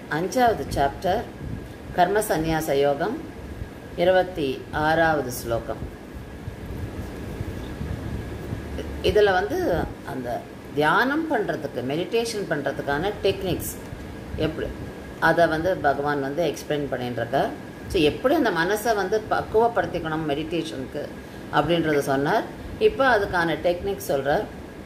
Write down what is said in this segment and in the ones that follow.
அஞ்சாவது சாப்டர் கர்ம சந்நியாச யோகம் இருபத்தி ஆறாவது ஸ்லோகம் இதில் வந்து அந்த தியானம் பண்ணுறதுக்கு மெடிடேஷன் பண்ணுறதுக்கான டெக்னிக்ஸ் எப்படி அதை வந்து பகவான் வந்து எக்ஸ்பிளைன் பண்ணிட்டு இருக்கார் ஸோ எப்படி அந்த மனசை வந்து பக்குவப்படுத்திக்கணும் மெடிடேஷனுக்கு அப்படின்றத சொன்னார் இப்போ அதுக்கான டெக்னிக் சொல்கிறார்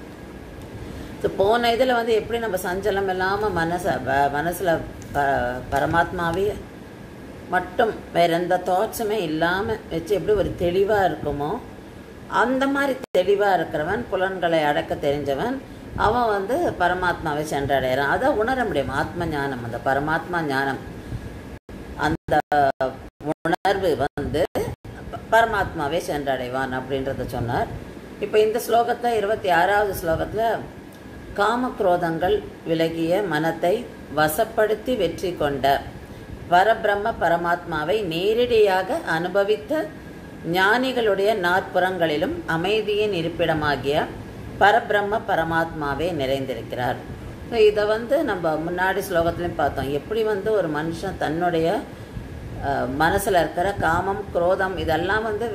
ஸோ போன இதில் வந்து எப்படி நம்ம சஞ்சலம் இல்லாமல் மனசை மனசில் ப பரமாத்மாவே மட்டும் வேற எந்த தாட்ஸுமே இல்லாமல் வச்சு எப்படி ஒரு தெளிவாக இருக்குமோ அந்த மாதிரி தெளிவாக இருக்கிறவன் புலன்களை அடக்க தெரிஞ்சவன் அவன் வந்து பரமாத்மாவை சென்றடைகிறான் அதை உணர முடியும் ஆத்ம ஞானம் அந்த பரமாத்மா ஞானம் அந்த உணர்வு வந்து பரமாத்மாவே சென்றடைவான் அப்படின்றத சொன்னார் இப்போ இந்த ஸ்லோகத்தில் இருபத்தி ஆறாவது ஸ்லோகத்தில் காமக்ரோதங்கள் விலகிய மனத்தை வசப்படுத்தி வெற்றி கொண்ட பரபிரம்ம பரமாத்மாவை நேரடியாக அனுபவித்த ஞானிகளுடைய நாற்புறங்களிலும் அமைதியின் இருப்பிடமாகிய பரபிரம்ம பரமாத்மாவே நிறைந்திருக்கிறார் ஸோ இதை வந்து நம்ம முன்னாடி ஸ்லோகத்துலையும் பார்த்தோம் எப்படி வந்து ஒரு மனுஷன் தன்னுடைய மனசில் இருக்கிற காமம் குரோதம் இதெல்லாம் வந்து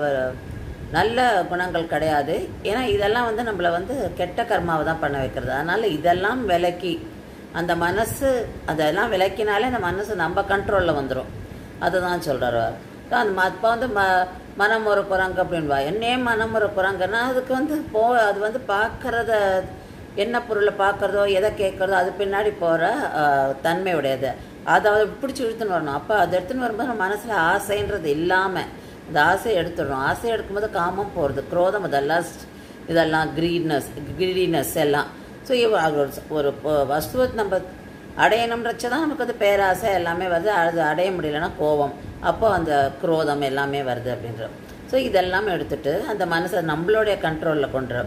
நல்ல குணங்கள் கிடையாது ஏன்னா இதெல்லாம் வந்து நம்மளை வந்து கெட்ட கர்மாவை தான் பண்ண வைக்கிறது அதனால் இதெல்லாம் விலக்கி அந்த மனசு அதெல்லாம் விளக்கினாலே அந்த மனசு நம்ம கண்ட்ரோலில் வந்துடும் அதுதான் சொல்கிறார் அந்த இப்போ வந்து ம மனம் ஒரு குரங்கு அப்படின்பா என்னே மனம் ஒரு குரங்குன்னா அதுக்கு வந்து போ அது வந்து பார்க்குறத என்ன பொருளை பார்க்குறதோ எதை கேட்குறதோ அது பின்னாடி போகிற தன்மை உடையது அதை அதை பிடிச்சி இழுத்துன்னு வரணும் அப்போ அதை எடுத்துன்னு வரும்போது மனசில் ஆசைன்றது இல்லாமல் இந்த ஆசையை எடுத்துடுறோம் ஆசையை எடுக்கும்போது காமம் போகிறது குரோதம் அதெல்லாம் இதெல்லாம் க்ரீட்னஸ் கிரீடினஸ் எல்லாம் ஸோ ஒரு வஸ்துவை நம்ம அடையணும்ன்றச்ச தான் நமக்கு அது பேராசை எல்லாமே வருது அது அடைய முடியலன்னா கோபம் அப்போ அந்த குரோதம் எல்லாமே வருது அப்படின்ற ஸோ இதெல்லாம் எடுத்துட்டு அந்த மனசை நம்மளுடைய கண்ட்ரோலில் கொண்டு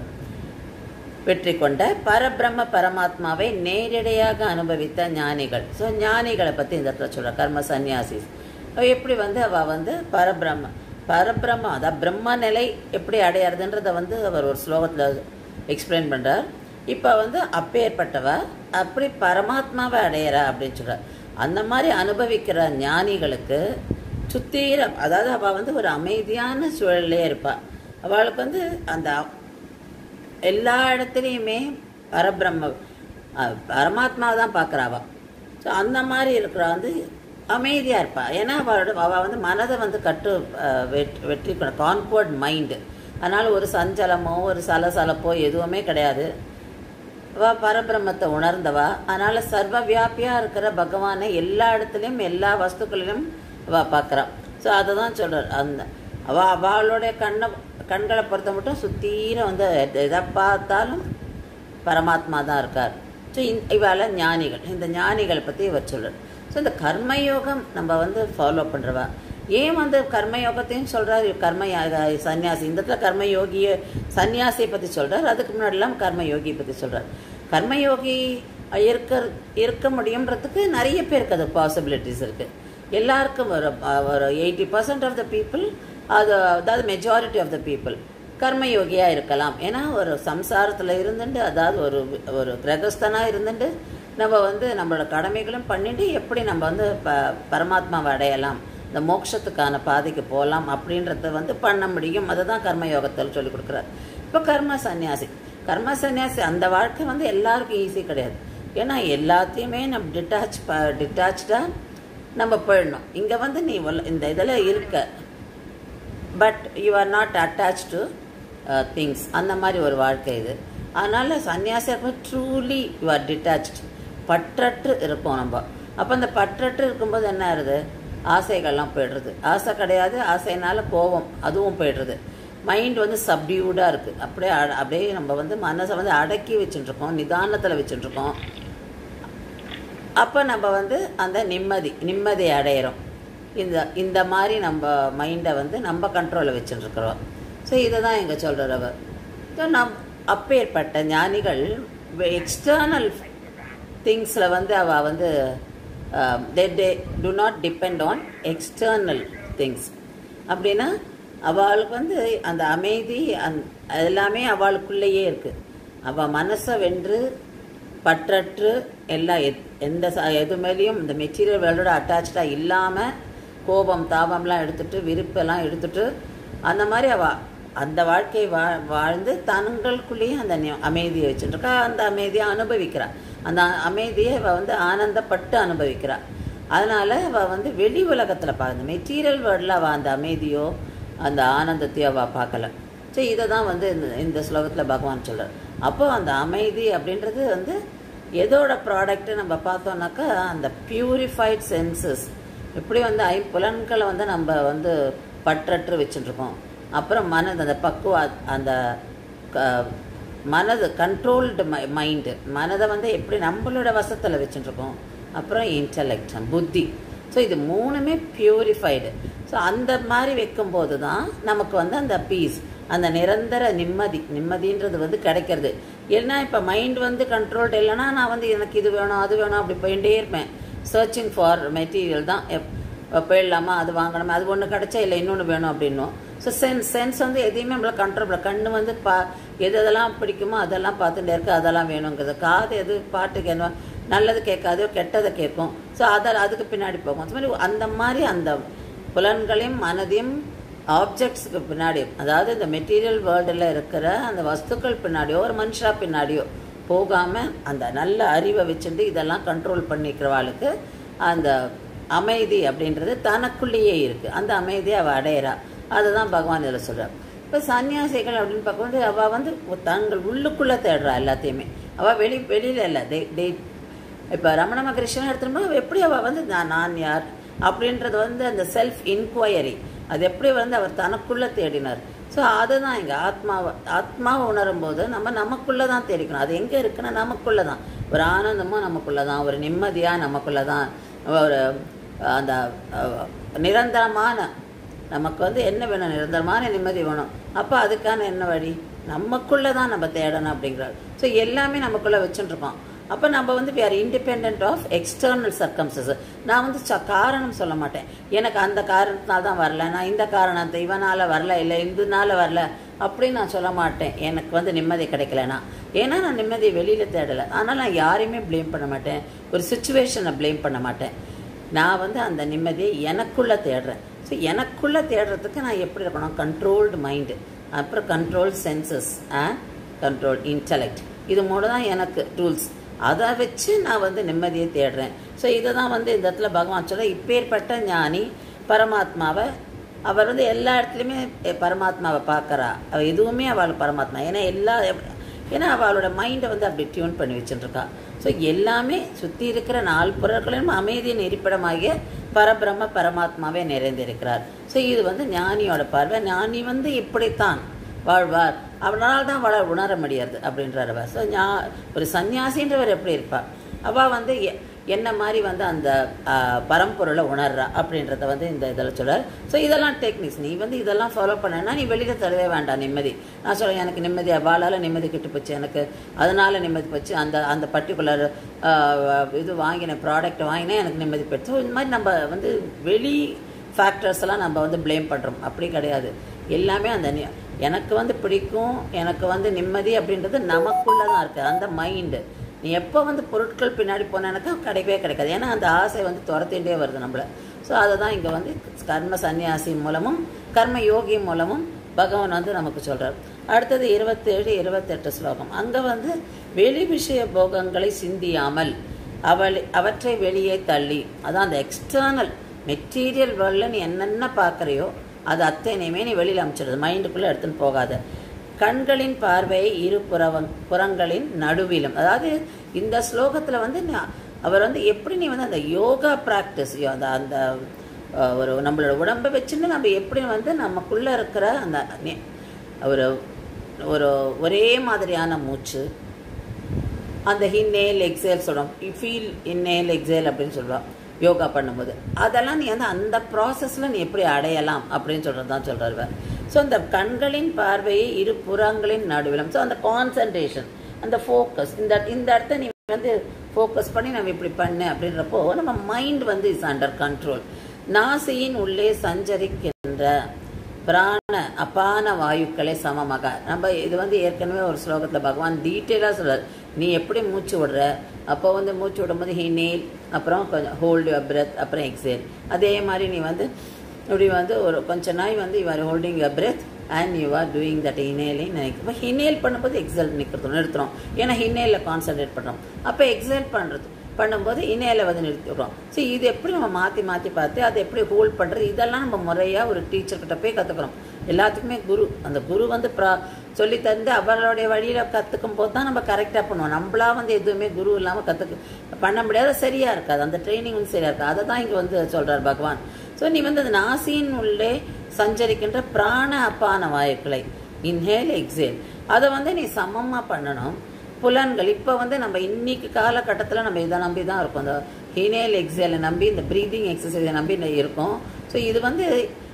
வெற்றி கொண்ட பரபிரம்ம பரமாத்மாவை நேரடியாக அனுபவித்த ஞானிகள் ஸோ ஞானிகளை பற்றி இந்த இடத்துல சொல்கிற கர்ம சந்நியாசி எப்படி வந்து அவள் வந்து பரபிரம்ம பரபிரம்ம அதாவது பிரம்ம நிலை எப்படி அடையிறதுன்றத வந்து அவர் ஒரு ஸ்லோகத்தில் எக்ஸ்பிளைன் பண்ணுறார் இப்போ வந்து அப்பேற்பட்டவ அப்படி பரமாத்மாவை அடையிறா அப்படின்னு சொல்கிறார் அந்த மாதிரி அனுபவிக்கிற ஞானிகளுக்கு சுத்தீரம் அதாவது அவள் வந்து ஒரு அமைதியான சூழலே இருப்பாள் அவளுக்கு வந்து அந்த எல்லா இடத்துலையுமே பரபிரம்ம பரமாத்மாவை தான் பார்க்குறாவா ஸோ அந்த மாதிரி இருக்கிற வந்து அமைதியாக இருப்பாள் ஏன்னா அவளோட அவள் வந்து மனதை வந்து கட்டு வெற்றி கான்வர்ட் மைண்டு அதனால் ஒரு சஞ்சலமோ ஒரு சலசலப்போ எதுவுமே கிடையாது வா பரபிரம்மத்தை உணர்ந்தவா அதனால் சர்வ வியாபியாக இருக்கிற பகவானை எல்லா இடத்துலையும் எல்லா வஸ்துக்களிலும் அவ பார்க்குறான் ஸோ அதை தான் சொல்கிறார் அந்த அவள் அவளுடைய கண்ணை கண்களை பொறுத்த மட்டும் சுத்தீர வந்து எதை பார்த்தாலும் பரமாத்மா தான் இருக்கார் ஸோ இவாள ஞானிகள் இந்த ஞானிகளை பற்றி இவர் சொல்கிறார் ஸோ இந்த கர்மயோகம் நம்ம வந்து ஃபாலோ பண்ணுறவா ஏன் வந்து கர்மயோகத்தையும் சொல்கிறார் கர்ம சன்னியாசி இந்த இடத்துல கர்மயோகிய சன்னியாசியை பற்றி சொல்கிறார் அதுக்கு முன்னாடிலாம் கர்மயோகியை பற்றி சொல்கிறார் கர்மயோகி இருக்க இருக்க முடியுன்றதுக்கு நிறைய பேருக்கு அது பாசிபிலிட்டிஸ் இருக்குது எல்லாருக்கும் ஒரு ஒரு eighty percent of the people அது அதாவது மெஜாரிட்டி ஆஃப் த பீப்புள் கர்மயோகியாக இருக்கலாம் ஏன்னா ஒரு சம்சாரத்தில் இருந்துட்டு அதாவது ஒரு ஒரு கிரகஸ்தனாக இருந்துட்டு நம்ம வந்து நம்மளோட கடமைகளும் பண்ணிட்டு எப்படி நம்ம வந்து ப பரமாத்மாவை அடையலாம் இந்த மோட்சத்துக்கான பாதைக்கு போகலாம் அப்படின்றத வந்து பண்ண முடியும் அதை தான் கர்மயோகத்தில் சொல்லி கொடுக்குறாரு இப்போ கர்ம சன்னியாசி கர்ம சன்னியாசி அந்த வாழ்க்கை வந்து எல்லாருக்கும் ஈஸி கிடையாது ஏன்னா எல்லாத்தையுமே நம்ம டிட்டாச் ப டிட்டாச்சாக நம்ம போயிடணும் இங்கே வந்து நீ இந்த இதில் இருக்க but you are not attach to things அந்த மாதிரி ஒரு வாழ்க்கை இது அதனால் சன்னியாசியாக இருக்கும் ட்ரூலி யூ ஆர் டிட்டாச்ட் பற்றற்று இருப்போம் நம்ம அப்போ அந்த பற்றற்று இருக்கும்போது என்ன ஆகுது ஆசைகள்லாம் போய்டுறது ஆசை கிடையாது ஆசைனால கோபம் அதுவும் போய்டுறது மைண்ட் வந்து சப்டியூடாக இருக்குது அப்படியே அப்படியே நம்ம வந்து மனசை வந்து அடக்கி வச்சுட்டுருக்கோம் நிதானத்தில் வச்சுட்டுருக்கோம் அப்போ நம்ம வந்து அந்த நிம்மதி நிம்மதி அடையிறோம் இந்த இந்த மாதிரி நம்ம மைண்டை வந்து நம்ம கண்ட்ரோலில் வச்சுட்டுருக்குறோம் ஸோ இதை தான் இங்கே சொல்கிறவர் ஸோ நம் அப்பேற்பட்ட ஞானிகள் எக்ஸ்டர்னல் திங்ஸில் வந்து அவள் வந்து they they do not depend on external things அப்படின்னா அவளுக்கு வந்து அந்த அமைதி அந் எல்லாமே அவளுக்குள்ளேயே இருக்குது அவள் மனசை வென்று பற்றற்று எல்லா எத் எந்த ச எது மேலேயும் இந்த மெட்டீரியல் வேர்ல்டோட அட்டாச்சாக இல்லாமல் கோபம் தாபம்லாம் எடுத்துட்டு விருப்பெல்லாம் எடுத்துட்டு அந்த மாதிரி அவ அந்த வாழ்க்கையை வா வாழ்ந்து தங்களுக்குள்ளேயே அந்த நி- அமைதியை வச்சுட்டுருக்கா அந்த அமைதியை அனுபவிக்கிறா அந்த அமைதியை அவள் வந்து ஆனந்தப்பட்டு அனுபவிக்கிறா அதனால அவள் வந்து வெளி உலகத்தில் பார்க்க மெட்டீரியல் வேர்ல்டில் அவள் அந்த அமைதியோ அந்த ஆனந்தத்தையோ அவள் பார்க்கல சரி இதை தான் வந்து இந்த இந்த ஸ்லோகத்தில் பகவான் சொல்கிறார் அப்போ அந்த அமைதி அப்படின்றது வந்து எதோட ப்ராடக்ட்டு நம்ம பார்த்தோம்னாக்கா அந்த பியூரிஃபைட் சென்சஸ் எப்படி வந்து ஐம்புலன்களை வந்து நம்ம வந்து பற்றற்று வச்சுட்டுருக்கோம் அப்புறம் மனது அந்த பக்குவ அந்த க- மனது கண்ட்ரோல்டு மைண்டு மனதை வந்து எப்படி நம்மளோட வசத்தில் வச்சுட்டுருக்கோம் அப்புறம் இன்டலெக்ட் புத்தி ஸோ இது மூணுமே பியூரிஃபைடு ஸோ அந்த மாதிரி வைக்கும்போது தான் நமக்கு வந்து அந்த பீஸ் அந்த நிரந்தர நிம்மதி நிம்மதின்றது வந்து கிடைக்கிறது ஏன்னா இப்போ மைண்ட் வந்து கண்ட்ரோல்டு இல்லைன்னா நான் வந்து எனக்கு இது வேணும் அது வேணும் அப்படி போயிட்டே இருப்பேன் சர்ச்சிங் ஃபார் மெட்டீரியல் தான் எப் போயிடலாமா அது வாங்கணுமா அது ஒன்று கிடைச்சா இல்லை இன்னொன்று வேணும் அப்படின்னும் ஸோ சென்ஸ் சென்ஸ் வந்து எதையுமே நம்மள கண்ட்ரோல் கண்ணு வந்து பா எது எதெல்லாம் பிடிக்குமோ அதெல்லாம் பார்த்துட்டே இருக்கு அதெல்லாம் வேணுங்கிறது காது எது பாட்டுக்கு என்ன நல்லது கேட்காது கெட்டதை கேட்கும் ஸோ அதை அதுக்கு பின்னாடி போகும் அது மாதிரி அந்த மாதிரி அந்த புலன்களையும் மனதையும் ஆப்ஜெக்ட்ஸுக்கு பின்னாடி அதாவது இந்த மெட்டீரியல் வேர்ல்டில் இருக்கிற அந்த வஸ்துக்கள் பின்னாடியோ ஒரு மனுஷா பின்னாடியோ போகாமல் அந்த நல்ல அறிவை வச்சுட்டு இதெல்லாம் கண்ட்ரோல் பண்ணிக்கிறவாளுக்கு அந்த அமைதி அப்படின்றது தனக்குள்ளேயே இருக்குது அந்த அமைதியை அவள் அடையிறா அதுதான் பகவான் இதில் சொல்கிறார் இப்போ சன்னியாசிகள் அப்படின்னு பார்க்கும்போது அவள் வந்து தங்கள் உள்ளுக்குள்ளே தேடுறா எல்லாத்தையுமே அவள் வெளி வெளியில் இல்லை தே தே இப்போ ரமண மகரிஷன் எடுத்துட்டோம்னா எப்படி அவள் வந்து நான் நான் யார் அப்படின்றது வந்து அந்த செல்ஃப் இன்கொயரி அது எப்படி வந்து அவர் தனக்குள்ளே தேடினார் ஸோ அதுதான் இங்கே ஆத்மாவை ஆத்மாவை உணரும் போது நம்ம நமக்குள்ளே தான் தேடிக்கணும் அது எங்கே இருக்குன்னா நமக்குள்ளே தான் ஒரு ஆனந்தமும் நமக்குள்ளே தான் ஒரு நிம்மதியாக நமக்குள்ளே தான் ஒரு அந்த அஹ், நிரந்தரமான நமக்கு வந்து என்ன வேணும் நிரந்தரமான நிம்மதி வேணும் அப்போ அதுக்கான என்ன வழி நமக்குள்ளே தான் நம்ம தேடணும் அப்படிங்கிறார் ஸோ எல்லாமே நமக்குள்ளே வச்சுட்டுருக்கோம் அப்போ நம்ம வந்து we are independent of external circumstances நான் வந்து ச காரணம் சொல்ல மாட்டேன் எனக்கு அந்த காரணத்தினால தான் வரல நான் இந்த காரணத்தை இவனால் வரல இல்லை இதனால வரல அப்படின்னு நான் சொல்ல மாட்டேன் எனக்கு வந்து நிம்மதி கிடைக்கலனா ஏன்னா நான் நிம்மதியை வெளியில் தேடலை ஆனால் நான் யாரையுமே ப்ளேம் பண்ண மாட்டேன் ஒரு சுச்சுவேஷனை ப்ளேம் பண்ண மாட்டேன் நான் வந்து அந்த நிம்மதியை எனக்குள்ளே தேடுறேன் ஸோ எனக்குள்ளே தேடுறதுக்கு நான் எப்படி இருக்கணும் கண்ட்ரோல்டு மைண்டு அப்புறம் control senses and control intellect இது மூணு தான் எனக்கு டூல்ஸ் அதை வச்சு நான் வந்து நிம்மதியை தேடுறேன் ஸோ இதை தான் வந்து இந்த இடத்துல பகவான் சொல்ல இப்பேற்பட்ட ஞானி பரமாத்மாவை அவர் வந்து எல்லா இடத்துலையுமே பரமாத்மாவை பார்க்குறா அவள் எதுவுமே அவள் பரமாத்மா ஏன்னா எல்லா ஏன்னா அவளோட மைண்டை வந்து அப்படி டியூன் பண்ணி வச்சுட்டுருக்கா ஸோ எல்லாமே சுற்றி இருக்கிற நாலு பொருட்களிலும் அமைதியின் இருப்பிடமாகிய பரபிரம்ம பரமாத்மாவே நிறைந்திருக்கிறார் ஸோ இது வந்து ஞானியோட பார்வை ஞானி வந்து இப்படித்தான் வாழ்வார் அவனால் தான் வாழ உணர முடியாது அப்படின்றார் அவர் ஸோ ஞா ஒரு சன்னியாசின்றவர் எப்படி இருப்பார் அவள் வந்து எ- என்ன மாதிரி வந்து அந்த ஆ, பரம்பொருளை உணர்றா அப்படின்றத வந்து இந்த இதில் சொல்றார் ஸோ இதெல்லாம் டெக்னிக்ஸ் நீ வந்து இதெல்லாம் ஃபாலோ பண்ணனா நீ வெளியில் தரவே வேண்டாம் நிம்மதி நான் சொல்ல எனக்கு நிம்மதி வாழால் நிம்மதி கெட்டு போச்சு எனக்கு அதனால நிம்மதி போச்சு அந்த அந்த பர்டிகுலர் இது வாங்கின ப்ராடக்ட் வாங்கினேன் எனக்கு நிம்மதி போச்சு ஸோ இந்த மாதிரி நம்ம வந்து வெளி ஃபேக்டர்ஸ் எல்லாம் நம்ம வந்து ப்ளேம் பண்ணுறோம் அப்படி கிடையாது எல்லாமே அந்த நி- எனக்கு வந்து பிடிக்கும் எனக்கு வந்து நிம்மதி அப்படின்றது நமக்குள்ளே தான் இருக்குது அந்த மைண்டு நீ எப்போ வந்து பொருட்கள் பின்னாடி போனேனாக்கா கிடைக்கவே கிடைக்காது ஏன்னா அந்த ஆசை வந்து துரத்திகிட்டே வருது நம்மளை ஸோ அதை தான் இங்கே வந்து கர்ம சந்நியாசி மூலமும் கர்ம யோகி மூலமும் பகவான் வந்து நமக்கு சொல்கிறார் அடுத்தது இருபத்தேழு இருபத்தெட்டு ஸ்லோகம் அங்கே வந்து வெளி விஷய போகங்களை சிந்தியாமல் அவள் அவற்றை வெளியே தள்ளி அதான் அந்த எக்ஸ்டர்னல் மெட்டீரியல் வேர்ல்டில் நீ என்னென்ன பார்க்குறியோ அது அத்தனையுமே நீ வெளியில் அமைச்சிடுது மைண்டுக்குள்ளே எடுத்துன்னு போகாத கண்களின் பார்வையை இரு புறவங் புறங்களின் நடுவிலும் அதாவது இந்த ஸ்லோகத்தில் வந்து நான் அவர் வந்து எப்படி நீ வந்து அந்த யோகா ப்ராக்டிஸ் அந்த அந்த அஹ், ஒரு நம்மளோட உடம்பை வச்சுன்னு நம்ம எப்படி வந்து நமக்குள்ளே இருக்கிற அந்த நெ- ஒரு ஒரு ஒரே மாதிரியான மூச்சு அந்த இன்ஹேல் எக்ஸேல் சொல்கிறோம் ஃபீல் இன்ஹேல் எக்ஸேல் அப்படின்னு சொல்கிறோம் யோகா பண்ணும்போது அதெல்லாம் நீ வந்து அந்த ப்ராசஸில் நீ எப்படி அடையலாம் அப்படின்னு சொல்கிறது தான் சொல்கிறார் ஸோ அந்த கண்களின் பார்வையை இரு புறங்களின் நடுவிலும் ஸோ அந்த கான்சன்ட்ரேஷன் அந்த ஃபோக்கஸ் இந்த இந்த இடத்த நீ வந்து ஃபோக்கஸ் பண்ணி நம்ம இப்படி பண்ணு அப்படின்றப்போ நம்ம மைண்ட் வந்து இஸ் அண்டர் கண்ட்ரோல் நாசியின் உள்ளே சஞ்சரிக்கின்ற பிராண அப்பான வாயுக்களை சமமாக நம்ம இது வந்து ஏற்கனவே ஒரு ஸ்லோகத்தில் பகவான் டீட்டெயிலாக சொல்றார் நீ எப்படி மூச்சு விடுற அப்போ வந்து மூச்சு விடும்போது ஹினேல் அப்புறம் கொஞ்சம் ஹோல்டு யுவர் பிரெத் அப்புறம் எக்ஸேல் அதே மாதிரி நீ வந்து இப்படி வந்து ஒரு கொஞ்ச நாய் வந்து you are holding your breath and you are doing that inhaling நினைக்கிறோம் ஹினேல் பண்ணும்போது எக்ஸல் நிற்கிறோம் நிறுத்துறோம் ஏன்னா ஹினேலில் கான்சன்ட்ரேட் பண்ணுறோம் அப்போ எக்ஸல் பண்ணுறது பண்ணும்போது இணையில வந்து நிறுத்திடுறோம் ஸோ இது எப்படி நம்ம மாற்றி மாற்றி பார்த்து அதை எப்படி ஹோல்ட் பண்ணுறது இதெல்லாம் நம்ம முறையாக ஒரு டீச்சர்கிட்ட போய் கற்றுக்குறோம் எல்லாத்துக்குமே குரு அந்த குரு வந்து ப்ரா சொல்லி தந்து அவர்களுடைய வழியில் கற்றுக்கும் போது தான் நம்ம கரெக்டாக பண்ணுவோம் நம்மளா வந்து எதுவுமே குரு இல்லாமல் கற்றுக்க பண்ண முடியாத சரியாக இருக்காது அந்த ட்ரைனிங் வந்து சரியாக இருக்காது அதை தான் இங்கே வந்து சொல்கிறார் பகவான் ஸோ நீ வந்து அந்த நாசியின் உள்ளே சஞ்சரிக்கின்ற பிராண அப்பான வாயுக்களை இன்ஹேல் எக்ஸேல் அதை வந்து நீ சமமாக பண்ணணும் புலன்கள் இப்போ வந்து நம்ம இன்னைக்கு காலகட்டத்தில் நம்ம இதை நம்பி தான் இருக்கோம் இந்த ஹீனேல் எக்ஸேலை நம்பி இந்த ப்ரீதிங் எக்ஸசைஸை நம்பி இருக்கோம் ஸோ இது வந்து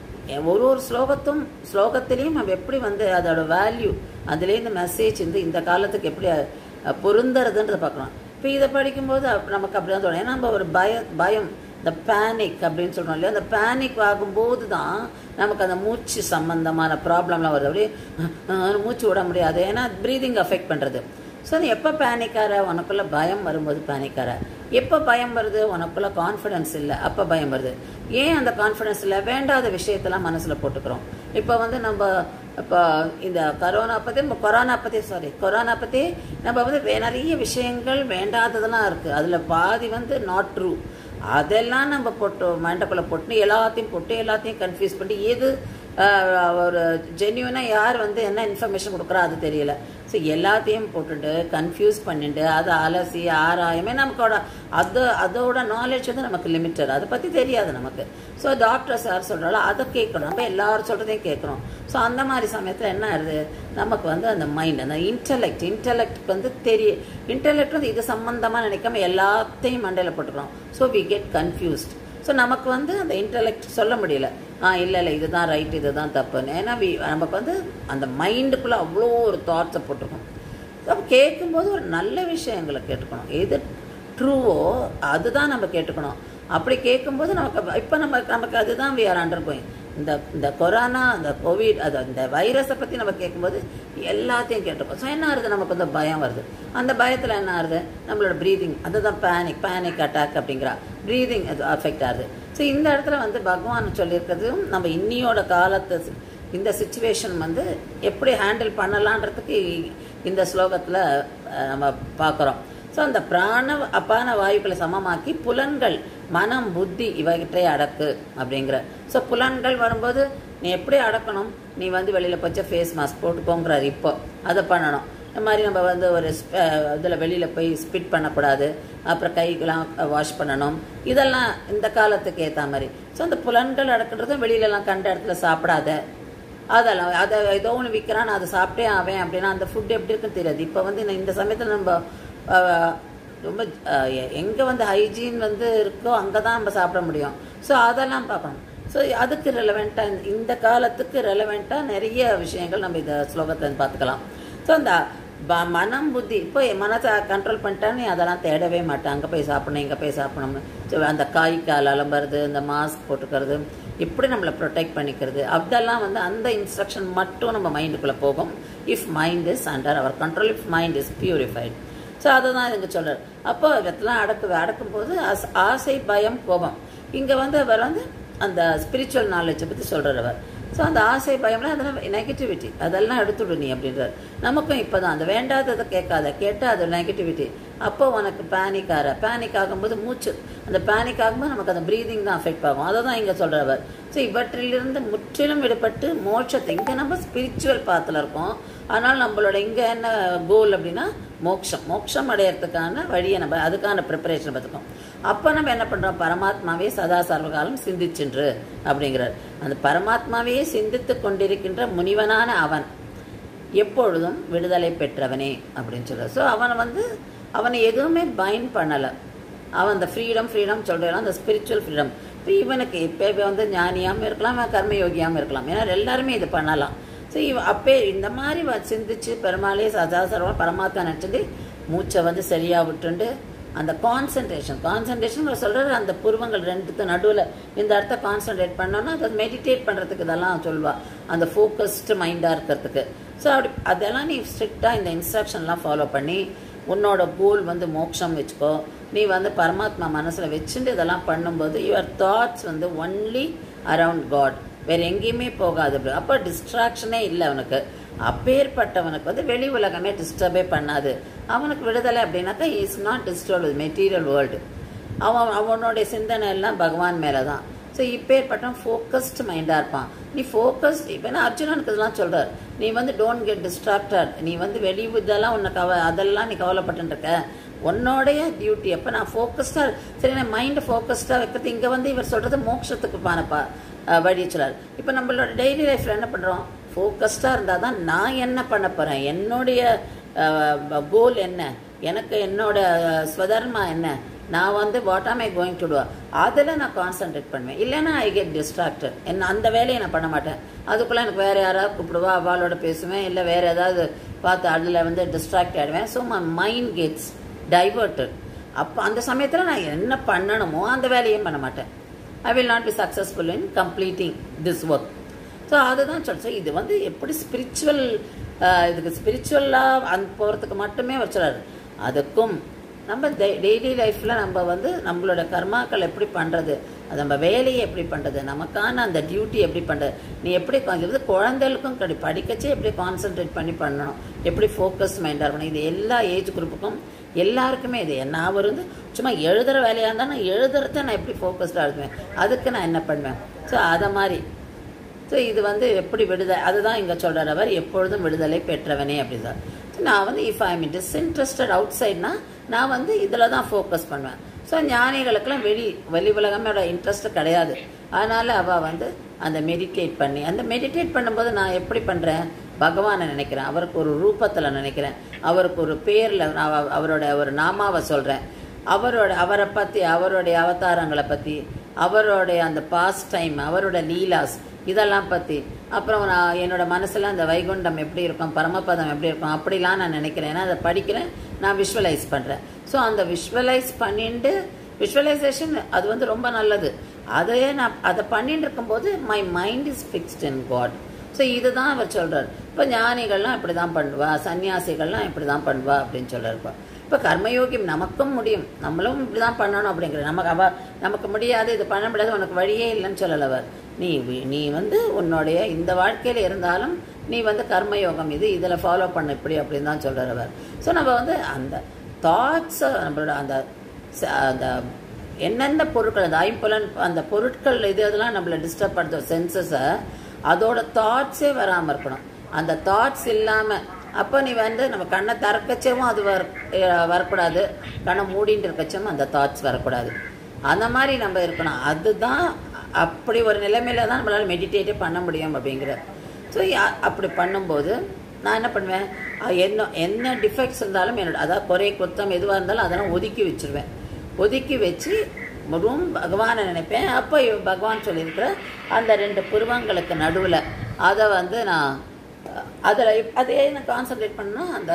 ஒரு ஒரு ஸ்லோகத்தும் ஸ்லோகத்திலையும் நம்ம எப்படி வந்து அதோட வேல்யூ அதுலேருந்து மெசேஜ் வந்து இந்த காலத்துக்கு எப்படி அஹ், பொருந்துறதுன்றதை பார்க்கலாம் இப்போ இதை படிக்கும்போது அப்~ நமக்கு அப்படி தான் தோணும் ஏன்னா நம்ம ஒரு பய பயம் இந்த பேனிக் அப்படின்னு சொல்கிறோம் இல்லையா அந்த பேனிக் ஆகும்போது தான் நமக்கு அந்த மூச்சு சம்பந்தமான ப்ராப்ளம்லாம் வருது அப்படியே அஹ், அஹ், மூச்சு விட முடியாது ஏன்னா ப்ரீதிங் அஃபெக்ட் பண்ணுறது ஸோ நீ எப்போ பேனிக்கார உனக்குள்ள பயம் வரும்போது பேனிக்கார எப்போ பயம் வருது உனக்குள்ள கான்ஃபிடன்ஸ் இல்லை அப்போ பயம் வருது ஏன் அந்த கான்ஃபிடன்ஸ் இல்லை வேண்டாத விஷயத்தெல்லாம் மனசில் போட்டுக்கிறோம் இப்போ வந்து நம்ம இப்போ இந்த கரோனா பற்றி நம்ம கொரோனா பற்றி சாரி கொரோனா பற்றி நம்ம வந்து வே- நிறைய விஷயங்கள் வேண்டாததெல்லாம் இருக்குது அதில் பாதி வந்து நாட் ட்ரூ அதெல்லாம் நம்ம போட்டு மண்டக்குள்ளே போட்டு எல்லாத்தையும் போட்டு எல்லாத்தையும் கன்ஃபியூஸ் பண்ணி எது ஆஹ், ஒரு ஜென்யூனாக யார் வந்து என்ன இன்ஃபர்மேஷன் கொடுக்குறா அது தெரியல ஸோ எல்லாத்தையும் போட்டுட்டு கன்ஃபியூஸ் பண்ணிட்டு அதை அலசி ஆராயமே நமக்கோட அது அதோட நாலேஜ் வந்து நமக்கு லிமிட்டட் அதை பற்றி தெரியாது நமக்கு ஸோ டாக்டர்ஸ் யார் சொல்கிறாலோ அதை கேட்கணும் நம்ம எல்லாரும் சொல்கிறதையும் கேட்குறோம் ஸோ அந்த மாதிரி சமயத்தில் என்ன ஆகுது நமக்கு வந்து அந்த மைண்ட் அந்த இன்டலெக்ட் இன்டலெக்ட் வந்து தெரிய இன்டலெக்ட் வந்து இது சம்மந்தமாக நினைக்காம எல்லாத்தையும் மண்டையில் போட்டுக்கிறோம் so we get confused so நமக்கு வந்து அந்த இன்டலெக்ட் சொல்ல முடியல ஆ இல்லை இல்லை இதுதான் ரைட் இதுதான் தப்புன்னு ஏன்னா we- நமக்கு வந்து அந்த மைண்டுக்குள்ளே அவ்வளோ ஒரு தாட்ஸை போட்டிருக்கோம் அப்போ கேட்கும்போது ஒரு நல்ல விஷயங்களை கேட்டுக்கணும் எது ட்ரூவோ அதுதான் நம்ம கேட்டுக்கணும் அப்படி கேட்கும்போது நமக்கு இப்போ நம்ம நமக்கு அதுதான் வி ஆர் அண்டர் கோயிங் இந்த இந்த கொரோனா இந்த கோவிட் அது இந்த வைரஸை பற்றி நம்ம கேட்கும்போது எல்லாத்தையும் கேட்டுக்கோம் ஸோ என்ன ஆகுது நமக்கு வந்து பயம் வருது அந்த பயத்தில் என்ன ஆகுது நம்மளோட ப்ரீதிங் அதுதான் பேனிக் பேனிக் அட்டாக் அப்படிங்கிறா ப்ரீதிங் அது அஃபெக்ட் ஆகுது ஸோ இந்த இடத்துல வந்து பகவான் சொல்லியிருக்கிறதும் நம்ம இன்னியோட காலத்து சி- இந்த சுச்சுவேஷன் வந்து எப்படி ஹேண்டில் பண்ணலான்றதுக்கு இந்த ஸ்லோகத்தில் நம்ம பார்க்குறோம் ஸோ அந்த பிராண அப்பான வாயுக்களை சமமாக்கி புலன்கள் மனம் புத்தி இவற்றை அடக்கு அப்படிங்கிற ஸோ புலன்கள் வரும்போது நீ எப்படி அடக்கணும் நீ வந்து வெளியில் போச்சா ஃபேஸ் மாஸ்க் போட்டுக்கோங்கிறார் இப்போ அதை பண்ணணும் இந்த மாதிரி நம்ம வந்து ஒரு இதில் வெளியில் போய் ஸ்பிட் பண்ணக்கூடாது அப்புறம் கைக்கெல்லாம் வாஷ் பண்ணணும் இதெல்லாம் இந்த காலத்துக்கு ஏற்ற மாதிரி ஸோ அந்த புலன்கள் அடக்குன்றதும் வெளியிலலாம் கண்ட இடத்துல சாப்பிடாத அதெல்லாம் அதை ஏதோ ஒன்று விற்கிறான் நான் அதை சாப்பிட்டே ஆவேன் அப்படின்னா அந்த ஃபுட் எப்படி இருக்குன்னு தெரியாது இப்போ வந்து இந்த- இந்த சமயத்தில் நம்ம அஹ், ரொம்ப எங்கே வந்து ஹைஜீன் வந்து இருக்கோ அங்கே தான் நம்ம சாப்பிட முடியும் ஸோ அதெல்லாம் பார்க்கணும் ஸோ அதுக்கு ரெலவெண்ட்டாக இந்த காலத்துக்கு ரெலவெண்ட்டாக நிறைய விஷயங்கள் நம்ம இந்த ஸ்லோகத்தை பார்த்துக்கலாம் ஸோ அந்த ப- மனம் புத்தி இப்போ என் மனசை கண்ட்ரோல் பண்ணிட்டான்னு அதெல்லாம் தேடவே மாட்டேன் அங்கே போய் சாப்பிடணும் இங்கே போய் சாப்பிடணும் ஸோ அந்த காய் கால் அலம்புறது இந்த மாஸ்க் போட்டுக்கிறது இப்படி நம்மளை ப்ரொடெக்ட் பண்ணிக்கிறது அதெல்லாம் வந்து அந்த இன்ஸ்ட்ரக்ஷன் மட்டும் நம்ம மைண்டுக்குள்ளே போகும் if mind is under our control if mind is purified so அதை தான் இங்கே சொல்கிறார் அப்போ இதெல்லாம் அடக்கு அடக்கும்போது ஆச- ஆசை பயம் கோபம் இங்கே வந்து அவர் வந்து அந்த ஸ்பிரிச்சுவல் நாலேஜை பற்றி சொல்கிறார் அவர் ஸோ அந்த ஆசை பயம்லாம் அதெல்லாம் நெகட்டிவிட்டி அதெல்லாம் எடுத்துடு நீ அப்படின்றார் நமக்கும் இப்போ தான் அந்த வேண்டாததை கேட்காத கேட்டால் அது நெகட்டிவிட்டி அப்போ உனக்கு பேனிக் ஆகிற பேனிக் ஆகும்போது மூச்சு அந்த பேனிக் ஆகும்போது நமக்கு அந்த ப்ரீதிங் தான் அஃபெக்ட் ஆகும் அதை தான் இங்கே சொல்கிறவர் ஸோ இவற்றிலிருந்து முற்றிலும் விடுபட்டு மோட்சத்தை இங்கே நம்ம ஸ்பிரிச்சுவல் பாத்தில் இருக்கோம் ஆனால் நம்மளோட இங்கே என்ன கோல் அப்படின்னா மோட்சம் மோட்சம் அடையறதுக்கான வழியை நம்ம அதுக்கான ப்ரிப்பரேஷன் பார்த்துக்கோம் அப்போ நம்ம என்ன பண்ணுறோம் பரமாத்மாவே சதா சர்வகாலம் சிந்திச்சென்று அப்படிங்கிறார் அந்த பரமாத்மாவையே சிந்தித்து கொண்டிருக்கின்ற முனிவனான அவன் எப்பொழுதும் விடுதலை பெற்றவனே அப்படின்னு சொல்கிறார் ஸோ அவனை வந்து அவனை எதுவுமே பைண்ட் பண்ணலை அவன் அந்த ஃப்ரீடம் ஃப்ரீடம் சொல்கிறான் அந்த ஸ்பிரிச்சுவல் ஃப்ரீடம் இப்போ இவனுக்கு இப்போ வந்து ஞானியாகவும் இருக்கலாம் அவன் கர்மயோகியாகவும் இருக்கலாம் ஏன்னா எல்லாருமே இது பண்ணலாம் ஸோ இவ அப்பே இந்த மாதிரி வ- சிந்திச்சு பெருமாளே சதா சர்வம் பரமாத்மா நினச்சிட்டு மூச்சை வந்து சரியாக விட்டுண்டு அந்த கான்சன்ட்ரேஷன் கான்சன்ட்ரேஷன் சொல்கிறது அந்த புருவங்கள் ரெண்டுத்து நடுவில் இந்த இடத்த கான்சன்ட்ரேட் பண்ணோன்னா அதை மெடிடேட் பண்ணுறதுக்கு இதெல்லாம் சொல்வா அந்த ஃபோக்கஸ்டு மைண்டாக இருக்கிறதுக்கு ஸோ அப்படி அதெல்லாம் நீ ஸ்ட்ரிக்டாக இந்த இன்ஸ்ட்ரக்ஷன்லாம் ஃபாலோ பண்ணி உன்னோட கோல் வந்து மோட்சம் வச்சுக்கோ நீ வந்து பரமாத்மா மனசில் வச்சுட்டு இதெல்லாம் பண்ணும்போது யுவர் தாட்ஸ் வந்து ஒன்லி அரவுண்ட் காட் வேறு எங்கேயுமே போகாது அப்படி அப்போ டிஸ்ட்ராக்ஷனே இல்லை அவனுக்கு அப்பேற்பட்டவனுக்கு வந்து வெளி உலகமே டிஸ்டர்பே பண்ணாது அவனுக்கு விடுதலை அப்படின்னாக்கா is not disturb with material world அவன் அவனுடைய சிந்தனை எல்லாம் பகவான் மேலே தான் ஸோ இப்பேற்பட்டவன் ஃபோக்கஸ்டு மைண்டாக இருப்பான் நீ ஃபோக்கஸ்ட் இப்போ நான் அர்ஜுனனுக்கு இதெல்லாம் சொல்கிறார் நீ வந்து டோன்ட் கெட் டிஸ்ட்ராக்டட் நீ வந்து வெளி இதெல்லாம் உன்னை கவ அதெல்லாம் நீ கவலைப்பட்டுருக்க உன்னோடைய டியூட்டி அப்போ நான் ஃபோக்கஸ்டாக சரி நான் மைண்டை ஃபோக்கஸ்டாக வைக்கிறது இங்கே வந்து இவர் சொல்கிறது மோட்சத்துக்கு பானப்பா வழி சொல்கிறார் இப்போ நம்மளோட டெய்லி லைஃப்பில் என்ன பண்ணுறோம் ஃபோக்கஸ்டாக இருந்தால் தான் நான் என்ன பண்ண போகிறேன் என்னுடைய கோல் என்ன எனக்கு என்னோட ஸ்வதர்மா என்ன நான் வந்து வாட் ஆம் ஐ கோயிங் டு டூ அதில் நான் கான்சென்ட்ரேட் பண்ணுவேன் இல்லைன்னா ஐ கெட் டிஸ்ட்ராக்டட் என்ன அந்த வேலையை நான் பண்ண மாட்டேன் அதுக்குள்ளே எனக்கு வேறு யாராவது கூப்பிடுவா அவளோட பேசுவேன் இல்லை வேறு ஏதாவது பார்த்து அதில் வந்து டிஸ்ட்ராக்ட் ஆகிடுவேன் so my mind gets diverted அப்போ அந்த சமயத்தில் நான் என்ன பண்ணணுமோ அந்த வேலையும் பண்ண மாட்டேன் I will not be successful in completing this work so அதுதான் சொல்கிறேன் இது வந்து எப்படி ஸ்பிரிச்சுவல் இதுக்கு ஸ்பிரிச்சுவலாக அந் போகிறதுக்கு மட்டுமே வச்சுறாரு அதுக்கும் நம்ம டெய்லி லைஃப்பில் நம்ம வந்து நம்மளோட கர்மாக்கள் எப்படி பண்ணுறது அது நம்ம வேலையை எப்படி பண்ணுறது நமக்கான அந்த டியூட்டி எப்படி பண்ணுறது நீ எப்படி இது குழந்தைகளுக்கும் கிடை படிக்கச்சே எப்படி கான்சென்ட்ரேட் பண்ணி பண்ணணும் எப்படி ஃபோக்கஸ் மைண்டாக இருக்கணும் இது எல்லா ஏஜ் குரூப்புக்கும் எல்லாருக்குமே இது நான் வந்து சும்மா எழுதுகிற வேலையாக இருந்தால் நான் எழுதுறத நான் எப்படி ஃபோக்கஸ்டாக எழுதுவேன் அதுக்கு நான் என்ன பண்ணுவேன் ஸோ அதை மாதிரி ஸோ இது வந்து எப்படி விடுதலை அதுதான் இங்கே சொல்கிறார் அவர் எப்பொழுதும் விடுதலை பெற்றவனே அப்படிதான் நான் வந்து if I mean disinterested out சைட்னா நான் வந்து இதில் தான் ஃபோக்கஸ் பண்ணுவேன் ஸோ ஞானிகளுக்கெல்லாம் வெளி வெளி உலகமோட இன்ட்ரெஸ்ட் கிடையாது அதனால் அவள் வந்து அந்த மெடிடேட் பண்ணி அந்த மெடிடேட் பண்ணும்போது நான் எப்படி பண்ணுறேன் பகவானை நினைக்கிறேன் அவருக்கு ஒரு ரூபத்தில் நினைக்கிறேன் அவருக்கு ஒரு பேரில் நான் அவரோட ஒரு நாமாவை சொல்கிறேன் அவரோட அவரை பற்றி அவருடைய அவதாரங்களை பற்றி அவருடைய அந்த பாஸ்ட் டைம் அவரோட லீலாஸ் இதெல்லாம் பற்றி அப்புறம் நான் என்னோட மனசில் அந்த வைகுண்டம் எப்படி இருக்கும் பரமபதம் எப்படி இருக்கும் அப்படிலாம் நான் நினைக்கிறேன் ஏன்னா அதை படிக்கிறேன் நான் விஷுவலைஸ் பண்ணுறேன் ஸோ அந்த விஷுவலைஸ் பண்ணிட்டு விஷுவலைசேஷன் அது வந்து ரொம்ப நல்லது அதையே நான் அதை பண்ணிட்டு இருக்கும்போது my mind is fixed in God so இதுதான் அவர் சொல்கிறார் இப்போ ஞானிகள்லாம் இப்படி தான் பண்ணுவா சன்னியாசிகள்லாம் இப்படி தான் பண்ணுவா அப்படின்னு சொல்லிருப்பா இப்போ கர்மயோகி நமக்கும் முடியும் நம்மளும் இப்படி தான் பண்ணணும் அப்படிங்கிற நமக்கு அவ நமக்கு முடியாது இது பண்ண முடியாது உனக்கு வழியே இல்லைன்னு சொல்லலை அவர் நீ நீ வந்து உன்னுடைய இந்த வாழ்க்கையில் இருந்தாலும் நீ வந்து கர்மயோகம் இது இதில் ஃபாலோ பண்ண இப்படி அப்படின்னு தான் சொல்கிறார் அவர் ஸோ நம்ம வந்து அந்த தாட்ஸை நம்மளோட அந்த அந்த என்னென்ன பொருட்கள் அந்த ஐம்புலன் அந்த பொருட்கள் இது இதெல்லாம் நம்மளை டிஸ்டர்ப் பண்ணுற சென்சஸை அதோட தாட்ஸே வராமல் இருக்கணும் அந்த தாட்ஸ் இல்லாமல் அப்போ நீ வந்து நம்ம கண்ணை திறக்கச்சவும் அது வர வரக்கூடாது கண்ணை மூடிட்டு இருக்கச்சவும் அந்த தாட்ஸ் வரக்கூடாது அந்த மாதிரி நம்ம இருக்கணும் அதுதான் அப்படி ஒரு நிலைமையில தான் நம்மளால் மெடிடேட்டே பண்ண முடியும் அப்படிங்கிற ஸோ அப்படி பண்ணும்போது நான் என்ன பண்ணுவேன் என்ன என்ன டிஃபெக்ட்ஸ் இருந்தாலும் என்னோட அதாவது குறை குத்தம் எதுவாக இருந்தாலும் அதெல்லாம் ஒதுக்கி வச்சுருவேன் ஒதுக்கி வச்சு ரூம் பகவானை நினைப்பேன் அப்போ பகவான் சொல்லியிருக்கிற அந்த ரெண்டு புருவங்களுக்கு நடுவில் அதை வந்து நான் அதில் அதே நான் கான்சன்ட்ரேட் பண்ணால் அந்த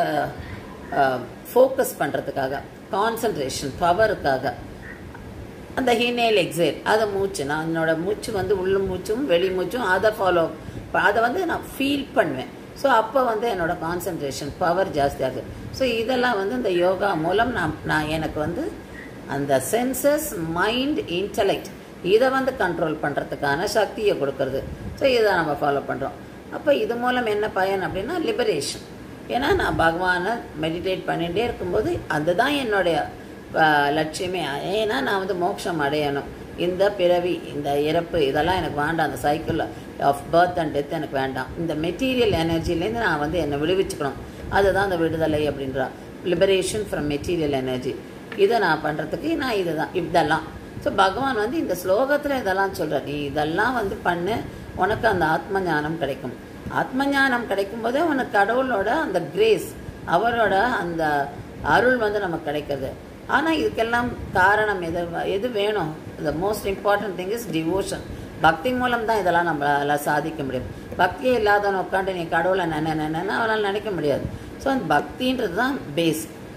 ஃபோக்கஸ் பண்ணுறதுக்காக கான்சன்ட்ரேஷன் பவருக்காக அந்த ஹீனேல் எக்ஸேல் அதை மூச்சு நான் என்னோட மூச்சு வந்து உள்ள மூச்சும் வெளி மூச்சும் அதை ஃபாலோ அதை வந்து நான் ஃபீல் பண்ணுவேன் ஸோ அப்போ வந்து என்னோட கான்சன்ட்ரேஷன் பவர் ஜாஸ்தியாகுது ஸோ இதெல்லாம் வந்து இந்த யோகா மூலம் நான் நான் எனக்கு வந்து அந்த சென்சஸ் மைண்ட் இன்டலெக்ட் இதை வந்து கண்ட்ரோல் பண்ணுறதுக்கான சக்தியை கொடுக்கறது ஸோ இதை நம்ம ஃபாலோ பண்ணுறோம் அப்போ இது மூலம் என்ன பயன் அப்படின்னா லிபரேஷன் ஏன்னா நான் பகவானை மெடிடேட் பண்ணிகிட்டே இருக்கும்போது அதுதான் என்னுடைய லட்சியமே ஏன்னா நான் வந்து மோட்சம் அடையணும் இந்த பிறவி இந்த இறப்பு இதெல்லாம் எனக்கு வேண்டாம் அந்த cycle of birth and death எனக்கு வேண்டாம் இந்த மெட்டீரியல் எனர்ஜிலேருந்து நான் வந்து என்னை விடுவிச்சுக்கணும் அதுதான் அந்த விடுதலை அப்படின்றா லிபரேஷன் ஃப்ரம் மெட்டீரியல் எனர்ஜி இதை நான் பண்ணுறதுக்கு நான் இதுதான் இதெல்லாம் ஸோ பகவான் வந்து இந்த ஸ்லோகத்தில் இதெல்லாம் சொல்கிறார் நீ இதெல்லாம் வந்து பண்ணு உனக்கு அந்த ஆத்ம ஞானம் கிடைக்கும் ஆத்ம ஞானம் கிடைக்கும் போதே உனக்கு கடவுளோட அந்த கிரேஸ் அவரோட அந்த அருள் வந்து நமக்கு கிடைக்கிறது ஆனால் இதுக்கெல்லாம் காரணம் எது எது வேணும் the most important thing is devotion பக்தி மூலம் தான் இதெல்லாம் நம்மளால சாதிக்க முடியும் பக்தியே இல்லாதவன் உட்காந்து நீ கடவுளை நினை நினைன்னா அவனால் நினைக்க முடியாது ஸோ அந்த பக்தின்றது தான் பேஸ்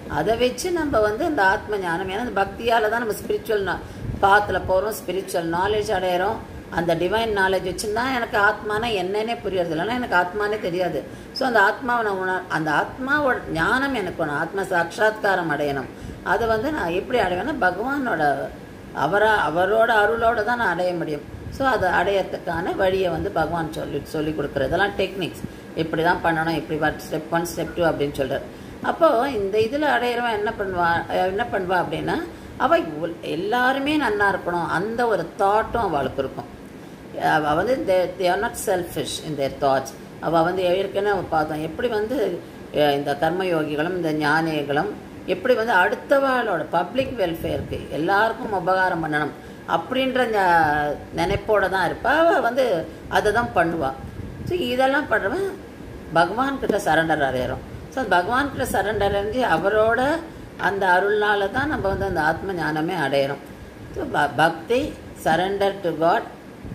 அதை வச்சு நம்ம வந்து இந்த ஆத்ம ஞானம் ஏன்னா இந்த பக்தியால் தான் நம்ம ஸ்பிரிச்சுவல் பாத்தில் போகிறோம் ஸ்பிரிச்சுவல் நாலேஜ் அடையிறோம் அந்த டிவைன் நாலேஜ் வச்சுருந்தா எனக்கு ஆத்மானா என்னன்னே புரியறது இல்லைன்னா எனக்கு ஆத்மானே தெரியாது ஸோ அந்த ஆத்மாவை நான் உணர் அந்த ஆத்மாவோட ஞானம் எனக்கு வேணும் ஆத்ம சாட்சாத்காரம் அடையணும் அதை வந்து நான் எப்படி அடைவேன்னா பகவானோட அவரா அவரோட அருளோட தான் நான் அடைய முடியும் ஸோ அதை அடையறதுக்கான வழியை வந்து பகவான் சொல்லி சொல்லி கொடுக்குறது இதெல்லாம் டெக்னிக்ஸ் இப்படி தான் பண்ணணும் இப்படி ஸ்டெப் ஒன் ஸ்டெப் டூ அப்படின்னு சொல்கிறார் அப்போது இந்த இதில் அடையிறவன் என்ன பண்ணுவா என்ன பண்ணுவா அப்படின்னா அவள் எல்லாருமே நன்னா இருக்கணும் அந்த ஒரு தாட்டும் அவளுக்கு இருக்கும் அவள் வந்து they they are not selfish in their thoughts அவள் வந்து ஏற்கனவே பார்த்தோம் எப்படி வந்து இந்த கர்மயோகிகளும் இந்த ஞானிகளும் எப்படி வந்து அடுத்தவாளோட பப்ளிக் வெல்ஃபேருக்கு எல்லாருக்கும் உபகாரம் பண்ணணும் அப்படின்ற நினைப்போட தான் இருப்பா அவள் வந்து அதை தான் பண்ணுவாள் ஸோ இதெல்லாம் பண்ணுறவன் பகவான்கிட்ட சரண்டர் அடையிறோம் ஸோ பகவான்கிட்ட சரண்டர் அடைஞ்சு அவரோட அந்த அருள்னால தான் நம்ம வந்து அந்த ஆத்ம ஞானமே அடையிறோம் ஸோ பக்தி சரண்டர் டு காட்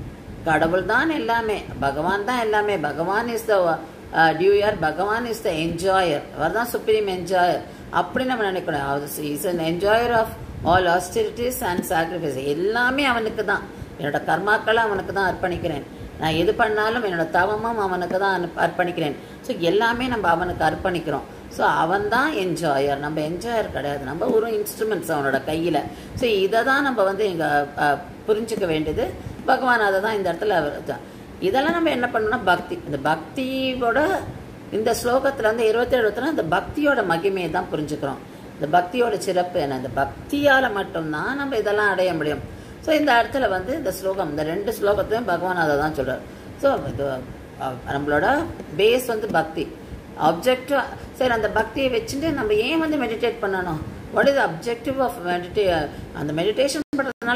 கடவுள் தான் எல்லாமே பகவான் தான் எல்லாமே பகவான் இஸ் த டியூயர் பகவான் இஸ் த என்ஜாயர் அவர் தான் சுப்ரீம் என்ஜாயர் அப்படி நம்ம நினைக்கணும் is an enjoyer of all austerities and sacrifice எல்லாமே அவனுக்கு தான் என்னோட கர்மாக்களை அவனுக்கு தான் அர்ப்பணிக்கிறேன் நான் எது பண்ணாலும் என்னோட தவமும் அவனுக்கு தான் அர்ப்பணிக்கிறேன் ஸோ எல்லாமே நம்ம அவனுக்கு அர்ப்பணிக்கிறோம் ஸோ அவன் தான் என்ஜாயர் நம்ம என்ஜாயர் கிடையாது நம்ம ஒரு இன்ஸ்ட்ருமெண்ட்ஸ் அவனோட கையில் ஸோ இதை தான் நம்ம வந்து இங்கே புரிஞ்சுக்க வேண்டியது பகவான் அதை தான் இந்த இடத்துல இதெல்லாம் நம்ம என்ன பண்ணணும்னா பக்தி இந்த பக்தியோட இந்த ஸ்லோகத்தில் வந்து இருபத்தேழு இருபத்தி இந்த பக்தியோட மகிமையை தான் புரிஞ்சுக்கிறோம் இந்த பக்தியோட சிறப்பு என்ன இந்த பக்தியால் மட்டும்தான் நம்ம இதெல்லாம் அடைய முடியும் ஸோ இந்த இடத்துல வந்து இந்த ஸ்லோகம் இந்த ரெண்டு ஸ்லோகத்தையும் பகவான் அதை தான் சொல்கிறார் ஸோ இது நம்மளோட பேஸ் வந்து பக்தி அப்ஜெக்டிவ் சரி அந்த பக்தியை வச்சுட்டு நம்ம ஏன் வந்து மெடிடேட் பண்ணணும் what is objective of meditate அந்த மெடிடேஷன் பண்ணுறதுனால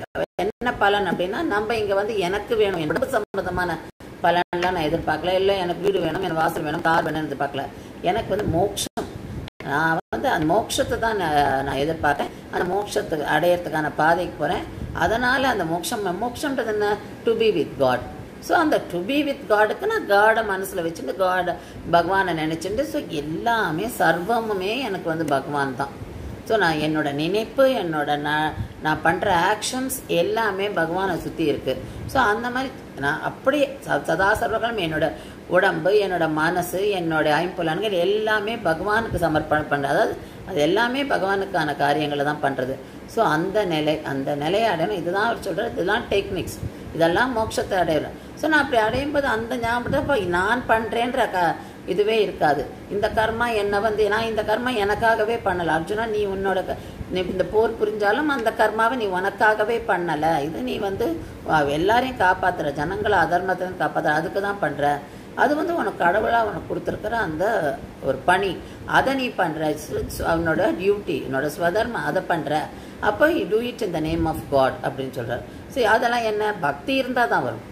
என்ன பலன் அப்படின்னா நம்ம இங்கே வந்து எனக்கு வேணும் என்னோட சம்மந்தமான பலன்லாம் நான் எதிர்பார்க்கல இல்லை எனக்கு வீடு வேணும் எனக்கு வாசல் வேணும் கார் வேணும்னு எதிர்பார்க்கல எனக்கு வந்து மோட்சம் நான் வந்து அந்த மோட்சத்தை தான் நான் எதிர்பார்த்தேன் அந்த மோட்சத்துக்கு அடையிறதுக்கான பாதைக்கு போகிறேன் அதனால் அந்த மோட்சம் மோட்சம்ன்றது என்ன to be with God so அந்த டு பி வித் காடுக்கு நான் காடை மனசில் வச்சுட்டு காடை பகவானை நினச்சிட்டு ஸோ எல்லாமே சர்வமுமே எனக்கு வந்து பகவான் தான் ஸோ நான் என்னோட நினைப்பு என்னோட நான் நான் பண்ணுற ஆக்ஷன்ஸ் எல்லாமே பகவானை சுற்றி இருக்குது ஸோ அந்த மாதிரி நான் அப்படியே சதா சர்வகாலம் என்னோட உடம்பு என்னோட மனசு என்னோட ஐம்புலன்கள் எல்லாமே பகவானுக்கு சமர்ப்பணம் பண்ணுறது அதாவது அது எல்லாமே பகவானுக்கான காரியங்களை தான் பண்ணுறது ஸோ அந்த நிலை அந்த நிலையை அடையணும் இதுதான் அவர் சொல்கிறார் இதுதான் டெக்னிக்ஸ் இதெல்லாம் மோட்சத்தை அடையணும் ஸோ நான் அப்படி அடையும் போது அந்த ஞாபகத்தை இப்போ நான் பண்ணுறேன்ற க இதுவே இருக்காது இந்த கர்மா என்னை வந்து நான் இந்த கர்மா எனக்காகவே பண்ணலை அர்ஜுனா நீ உன்னோட நீ இந்த போர் புரிஞ்சாலும் அந்த கர்மாவை நீ உனக்காகவே பண்ணலை இது நீ வந்து எல்லாரையும் காப்பாற்றுற ஜனங்களை அதர்மத்தையும் காப்பாற்றுற அதுக்கு தான் பண்ணுற அது வந்து உனக்கு கடவுளாக உனக்கு கொடுத்துருக்குற அந்த ஒரு பணி அதை நீ பண்ணுற அவனோட டியூட்டி என்னோட ஸ்வதர்மம் அதை பண்ணுற அப்போ you do it in the name of God அப்படின்னு சொல்கிறார் சரி அதெல்லாம் என்ன பக்தி இருந்தால் தான் வரும்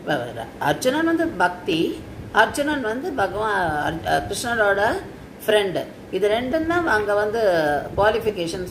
அர்ஜுனன் வந்து பக்தி அர்ஜுனன் வந்து பகவான் கிருஷ்ணரோட ஃப்ரெண்டு இது ரெண்டும் தான் அங்கே வந்து குவாலிஃபிகேஷன்ஸ்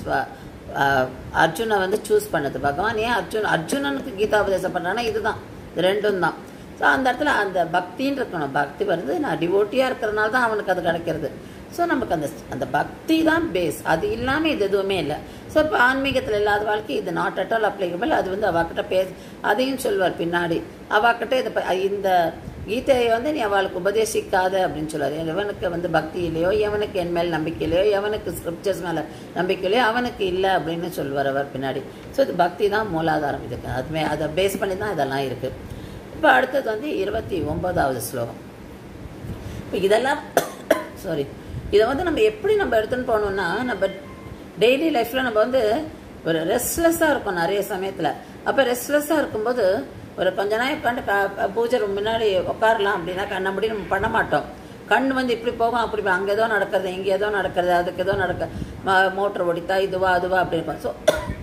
அர்ஜுனை வந்து சூஸ் பண்ணுது பகவான் ஏன் அர்ஜுன் அர்ஜுனனுக்கு கீதாபதேசம் பண்ணுறான்னா இதுதான் இது ரெண்டும் தான் ஸோ அந்த இடத்துல அந்த பக்தின்னு இருக்கணும் பக்தி வருது நான் டிவோட்டியாக இருக்கிறதுனால தான் அவனுக்கு அது கிடைக்கிறது ஸோ நமக்கு அந்த அந்த பக்தி தான் பேஸ் அது இல்லாமல் இது எதுவுமே இல்லை ஸோ இப்போ ஆன்மீகத்தில் இல்லாத வாழ்க்கை இது நாட் அட் ஆல் அப்ளிகபிள் அது வந்து அவகிட்ட பேச அதையும் சொல்வார் பின்னாடி அவகிட்ட இதை இந்த கீதையை வந்து நீ அவளுக்கு உபதேசிக்காத அப்படின்னு சொல்லுவார் எவனுக்கு வந்து பக்தி இல்லையோ எவனுக்கு என் மேல் நம்பிக்கை இல்லையோ எவனுக்கு ஸ்கிரிப்சர்ஸ் மேலே நம்பிக்கை இல்லையோ அவனுக்கு இல்லை அப்படின்னு சொல்லுவார் அவர் பின்னாடி ஸோ இது பக்தி தான் மூலாதாரம் இதுக்கு அதுமே அதை பேஸ் பண்ணி தான் இதெல்லாம் இருக்குது இப்போ அடுத்தது வந்து இருபத்தி ஒன்பதாவது ஸ்லோகம் இப்போ இதெல்லாம் சாரி இதை வந்து நம்ம எப்படி நம்ம எடுத்துன்னு போகணுன்னா நம்ம டெய்லி லைஃப்பில் நம்ம வந்து ஒரு ரெஸ்ட்லெஸ்ஸாக இருக்கும் நிறைய சமயத்தில் அப்போ ரெஸ்ட்லெஸ்ஸாக இருக்கும்போது ஒரு கொஞ்ச நாள் உட்காந்து பூஜை ரூம் முன்னாடி உட்காரலாம் அப்படின்னா கண்ண முடி நம்ம பண்ண மாட்டோம் கண் வந்து இப்படி போகும் அப்படி அங்கே ஏதோ நடக்கிறது இங்கே ஏதோ நடக்கிறது அதுக்கு ஏதோ நடக்க மோட்டர் ஓடித்தா இதுவா அதுவா அப்படி இருக்கும் ஸோ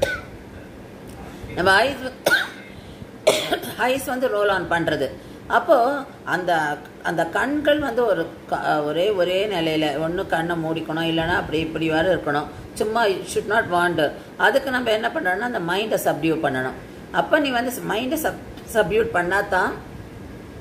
நம்ம ஐஸ் ஐஸ் வந்து ரோல் ஆன் பண்ணுறது அப்போது அந்த அந்த கண்கள் வந்து ஒரு ஒரே ஒரே நிலையில் ஒன்று கண்ணை மூடிக்கணும் இல்லைன்னா அப்படி இப்படி வர இருக்கணும் சும்மா ஷுட் நாட் வாண்டர் அதுக்கு நம்ம என்ன பண்ணுறோம்னா அந்த மைண்டை சப்டியூ பண்ணணும் அப்போ நீ வந்து மைண்டை சப் சப்டியூட் பண்ணால் தான்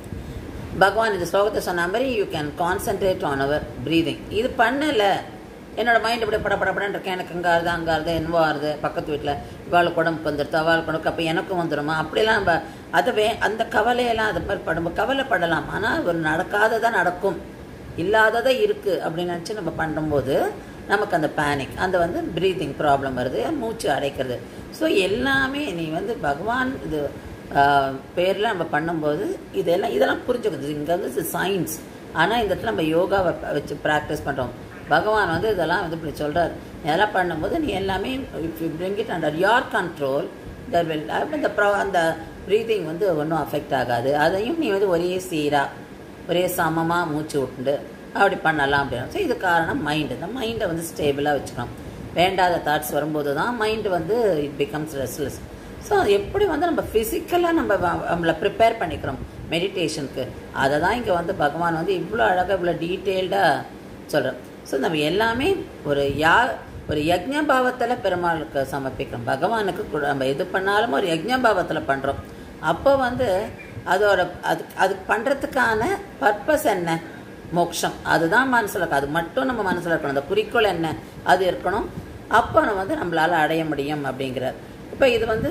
பகவான் இந்த ஸ்லோகத்தை சொன்ன மாதிரி you can concentrate on our breathing இது பண்ணலை என்னோட மைண்ட் இப்படி பட படப்படன்னு இருக்கேன் எனக்கு இங்கே ஆறுது அங்கே ஆறுது என்னவோ ஆறுது பக்கத்து வீட்டில் இவாளுக்கு உடம்புக்கு வந்துடுது அவளுக்கு உடம்புக்கு அப்போ எனக்கும் வந்துடுமா அப்படிலாம் நம்ம அதுவே அந்த கவலையெல்லாம் அது மாதிரி படும் கவலைப்படலாம் ஆனால் ஒரு நடக்காததான் நடக்கும் இல்லாததை இருக்குது அப்படின்னு நினச்சி நம்ம பண்ணும்போது நமக்கு அந்த பேனிக் அந்த வந்து ப்ரீத்திங் ப்ராப்ளம் வருது மூச்சு அடைக்கிறது ஸோ எல்லாமே நீ வந்து பகவான் இது பேரில் நம்ம பண்ணும்போது இதெல்லாம் இதெல்லாம் புரிஞ்சுக்குது இங்கே வந்து சயின்ஸ் ஆனால் இந்த இடத்துல நம்ம யோகாவை வச்சு ப்ராக்டிஸ் பண்ணுறோம் பகவான் வந்து இதெல்லாம் வந்து இப்படி சொல்கிறார் இதெல்லாம் பண்ணும்போது நீ எல்லாமே if you bring it under your control there will இந்த ப்ரா அந்த ப்ரீதிங் வந்து ஒன்றும் அஃபெக்ட் ஆகாது அதையும் நீ வந்து ஒரே சீராக ஒரே சமமாக மூச்சு விட்டுண்டு அப்படி பண்ணலாம் அப்படின்னு ஸோ இது காரணம் மைண்டு இந்த மைண்டை வந்து ஸ்டேபிளாக வச்சுக்கணும் வேண்டாத தாட்ஸ் வரும்போது தான் மைண்டு வந்து இட் பிகம்ஸ் ரெஸ்ட்லெஸ் ஸோ எப்படி வந்து நம்ம ஃபிசிக்கலாக நம்ம நம்மளை ப்ரிப்பேர் பண்ணிக்கிறோம் மெடிடேஷனுக்கு அதை தான் இங்கே வந்து பகவான் வந்து இவ்வளோ அழகாக இவ்வளோ டீட்டெயில்டாக சொல்கிறோம் ஸோ நம்ம எல்லாமே ஒரு யா ஒரு யஜ்ஞ பாவத்தில் பெருமாளுக்கு சமர்ப்பிக்கிறோம் பகவானுக்கு கூட நம்ம எது பண்ணாலும் ஒரு யஜ்ஞ பாவத்தில் பண்ணுறோம் அப்போ வந்து அதோட அது அது பண்ணுறதுக்கான பர்பஸ் என்ன மோக்ஷம் அதுதான் மனசில் இருக்கும் அது மட்டும் நம்ம மனசில் இருக்கணும் அந்த குறிக்கோள் என்ன அது இருக்கணும் அப்போ நம்ம வந்து நம்மளால் அடைய முடியும் அப்படிங்கிறார் இப்போ இது வந்து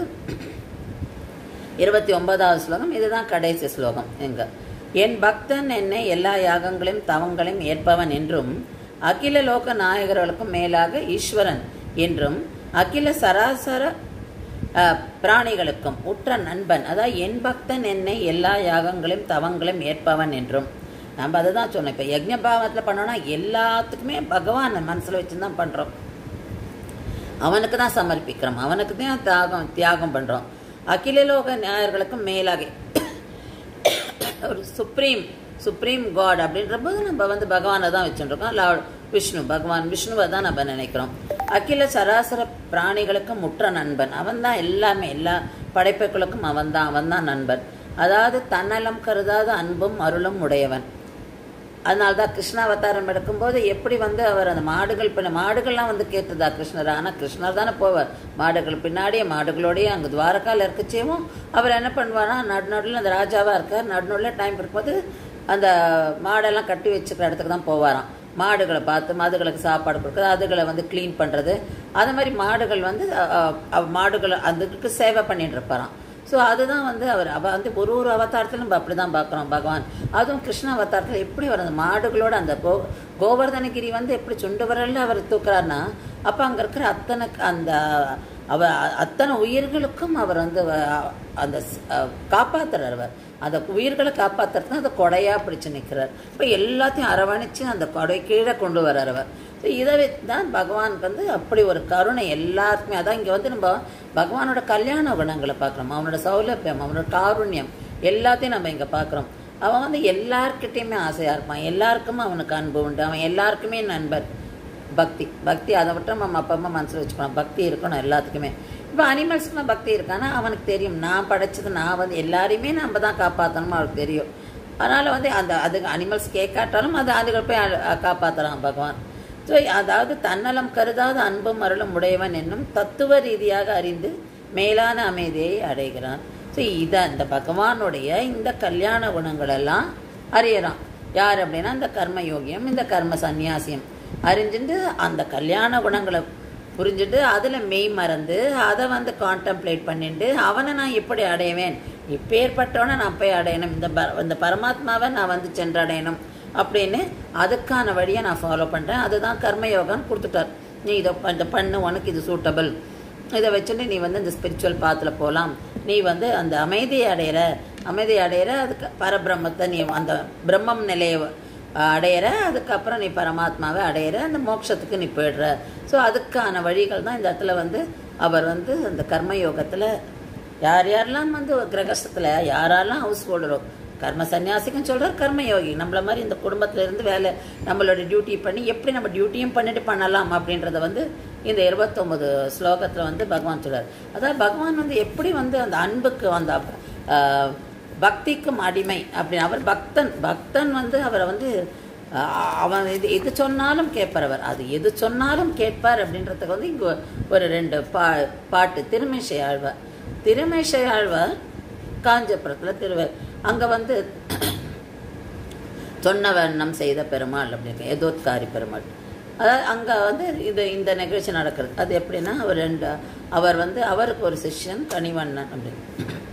இருபத்தி ஒன்பதாவது ஸ்லோகம் இதுதான் கடைசி ஸ்லோகம் எங்க என் பக்தன் என்னை எல்லா யாகங்களையும் தவங்களையும் ஏற்பவன் என்றும் அகில லோக நாயகர்களுக்கும் மேலாக ஈஸ்வரன் என்றும் அகில சராசர பிராணிகளுக்கும் உற்ற நண்பன் அதாவது என் பக்தன் என்னை எல்லா யாகங்களையும் தவங்களையும் ஏற்பவன் என்றும் நம்ம அதை தான் சொன்னோம் இப்போ யஜ்ஞ பாவத்தில் பண்ணோன்னா எல்லாத்துக்குமே பகவான் மனசில் வச்சு தான் பண்ணுறோம் அவனுக்கு தான் சமர்ப்பிக்கிறோம் அவனுக்கு தான் தியாகம் தியாகம் பண்ணுறோம் அகில லோக நியாயர்களுக்கும் மேலாக ஒரு சுப்ரீம் சுப்ரீம் காட் அப்படின்ற போது நம்ம வந்து பகவானை தான் வச்சுருக்கோம் லார்ட் விஷ்ணு பகவான் விஷ்ணுவை தான் நம்ம நினைக்கிறோம் அகில சராசர பிராணிகளுக்கும் முற்ற நண்பன் அவன் தான் எல்லாமே எல்லா படைப்புகளுக்கும் அவன் தான் அவன் தான் நண்பன் அதாவது தன்னலம் கருதாத அன்பும் அருளும் உடையவன் அதனால தான் கிருஷ்ணாவதாரம் எடுக்கும்போது எப்படி வந்து அவர் அந்த மாடுகள் பின்ன மாடுகள்லாம் வந்து கேட்டுதா கிருஷ்ணர் ஆனால் கிருஷ்ணர் தானே போவார் மாடுகள் பின்னாடியே மாடுகளோடயே அங்கே துவாரக்கால் இருக்கச்சேவும் அவர் என்ன பண்ணுவார்னா நடு நடுவில் அந்த ராஜாவாக இருக்கார் நடு நடுவில் டைம் இருக்கும்போது அந்த மாடெல்லாம் கட்டி வச்சுக்கிற இடத்துக்கு தான் போவாராம் மாடுகளை பார்த்து மாடுகளுக்கு சாப்பாடு கொடுக்குறது அதுகளை வந்து க்ளீன் பண்ணுறது அது மாதிரி மாடுகள் வந்து மாடுகளை அதுக்கு சேவை பண்ணிட்டு இருப்பாராம் ஸோ அதுதான் வந்து அவர் அவ வந்து ஒரு ஒரு அவதாரத்திலும் நம்ம அப்படி தான் பார்க்குறோம் பகவான் அதுவும் கிருஷ்ண அவதாரத்தில் எப்படி வர அந்த மாடுகளோட அந்த கோ கோவர்தனகிரி வந்து எப்படி சுண்டு வரல அவர் தூக்குறாருன்னா அப்போ அங்கே இருக்கிற அத்தனை அந்த அவ அத்தனை உயிர்களுக்கும் அவர் வந்து அந்த காப்பாற்றுறார் அவர் அந்த உயிர்களை காப்பாற்றுறது அந்த கொடையாக பிடிச்சு நிற்கிறார் இப்போ எல்லாத்தையும் அரவணைச்சு அந்த கொடை கீழே கொண்டு வர்றார் அவர் ஸோ இதை தான் பகவானுக்கு வந்து அப்படி ஒரு கருணை எல்லாருக்குமே அதான் இங்கே வந்து நம்ம பகவானோட கல்யாண குணங்களை பார்க்குறோம் அவனோட சௌலபியம் அவனோட காருண்யம் எல்லாத்தையும் நம்ம இங்கே பார்க்குறோம் அவன் வந்து எல்லார்கிட்டையுமே ஆசையாக இருப்பான் எல்லாருக்குமே அவனுக்கு அன்பு உண்டு அவன் எல்லாருக்குமே நண்பர் பக்தி பக்தி அதை விட்டு நம்ம அப்பா அம்மா மனசில் வச்சுக்கணும் பக்தி இருக்கணும் எல்லாத்துக்குமே இப்போ அனிமல்ஸ்க்குலாம் பக்தி இருக்கானா அவனுக்கு தெரியும் நான் படைச்சது நான் வந்து எல்லாரையுமே நம்ம தான் காப்பாற்றணும்னு அவருக்கு தெரியும் அதனால் வந்து அந்த அது அனிமல்ஸ் கேட்காட்டாலும் அது அதுகள் போய் காப்பாற்றலாம் பகவான் ஸோ அதாவது தன்னலம் கருதாத அன்பும் அருளும் உடையவன் என்னும் தத்துவ ரீதியாக அறிந்து மேலான அமைதியை அடைகிறான் ஸோ இதை இந்த பகவானுடைய இந்த கல்யாண குணங்களெல்லாம் அறியறான் யார் அப்படின்னா இந்த கர்ம யோகியம் இந்த கர்ம சந்நியாசியம் அறிஞ்சுட்டு அந்த கல்யாண குணங்களை புரிஞ்சுட்டு அதில் மெய் மறந்து அதை வந்து கான்டம்ப்ளேட் பண்ணிட்டு அவனை நான் எப்படி அடைவேன் இப்பேற்பட்டவனை நான் போய் அடையணும் இந்த ப இந்த பரமாத்மாவை நான் வந்து சென்றடையணும் அப்படின்னு அதுக்கான வழியை நான் ஃபாலோ பண்ணுறேன் அதுதான் கர்மயோகான்னு கொடுத்துட்டார் நீ இதை இந்த பண்ணு உனக்கு இது சூட்டபிள் இதை வச்சுட்டு நீ வந்து இந்த ஸ்பிரிச்சுவல் பாத்தில் போகலாம் நீ வந்து அந்த அமைதியை அடையிற அமைதி அடையிற அதுக்கு பரபிரம்மத்தை நீ அந்த பிரம்மம் நிலையை அடையிற அதுக்கப்புறம் நீ பரமாத்மாவை அடையிற அந்த மோட்சத்துக்கு நீ போயிடுற ஸோ அதுக்கான வழிகள் தான் இந்த இடத்துல வந்து அவர் வந்து அந்த கர்ம யோகத்தில் யார் யாரெல்லாம் வந்து கிரகஸ்தத்தில் யாரெல்லாம் ஹவுஸ் ஹோல்டரோ கர்ம சன்னியாசிக்கும் சொல்கிறார் கர்ம யோகி நம்மள மாதிரி இந்த குடும்பத்தில் இருந்து வேலை நம்மளோட டியூட்டி பண்ணி எப்படி நம்ம டியூட்டியும் பண்ணிட்டு பண்ணலாம் அப்படின்றத வந்து இந்த இருபத்தொம்பது ஸ்லோகத்தில் வந்து பகவான் சொல்கிறார் அதாவது பகவான் வந்து எப்படி வந்து அந்த அன்புக்கு அந்த பக்திக்கும் அடிமை அப்படின்னு அவர் பக்தன் பக்தன் வந்து அவரை வந்து அவன் இது எது சொன்னாலும் கேட்பார் அவர் அது எது சொன்னாலும் கேட்பார் அப்படின்றதுக்கு வந்து இங்கே ஒரு ரெண்டு பா பாட்டு திருமிசை ஆழ்வார் திருமிசை ஆழ்வார் காஞ்சிபுரத்தில் திருவர் அங்கே வந்து சொன்ன வண்ணம் செய்த பெருமாள் அப்படின்னு ஏதோத்காரி பெருமாள் அதாவது அங்கே வந்து இது இந்த நிகழ்ச்சி நடக்கிறது அது எப்படின்னா அவர் ரெண்டு அவர் வந்து அவருக்கு ஒரு சிஷ்யன் கனிவண்ணன் அப்படின்னு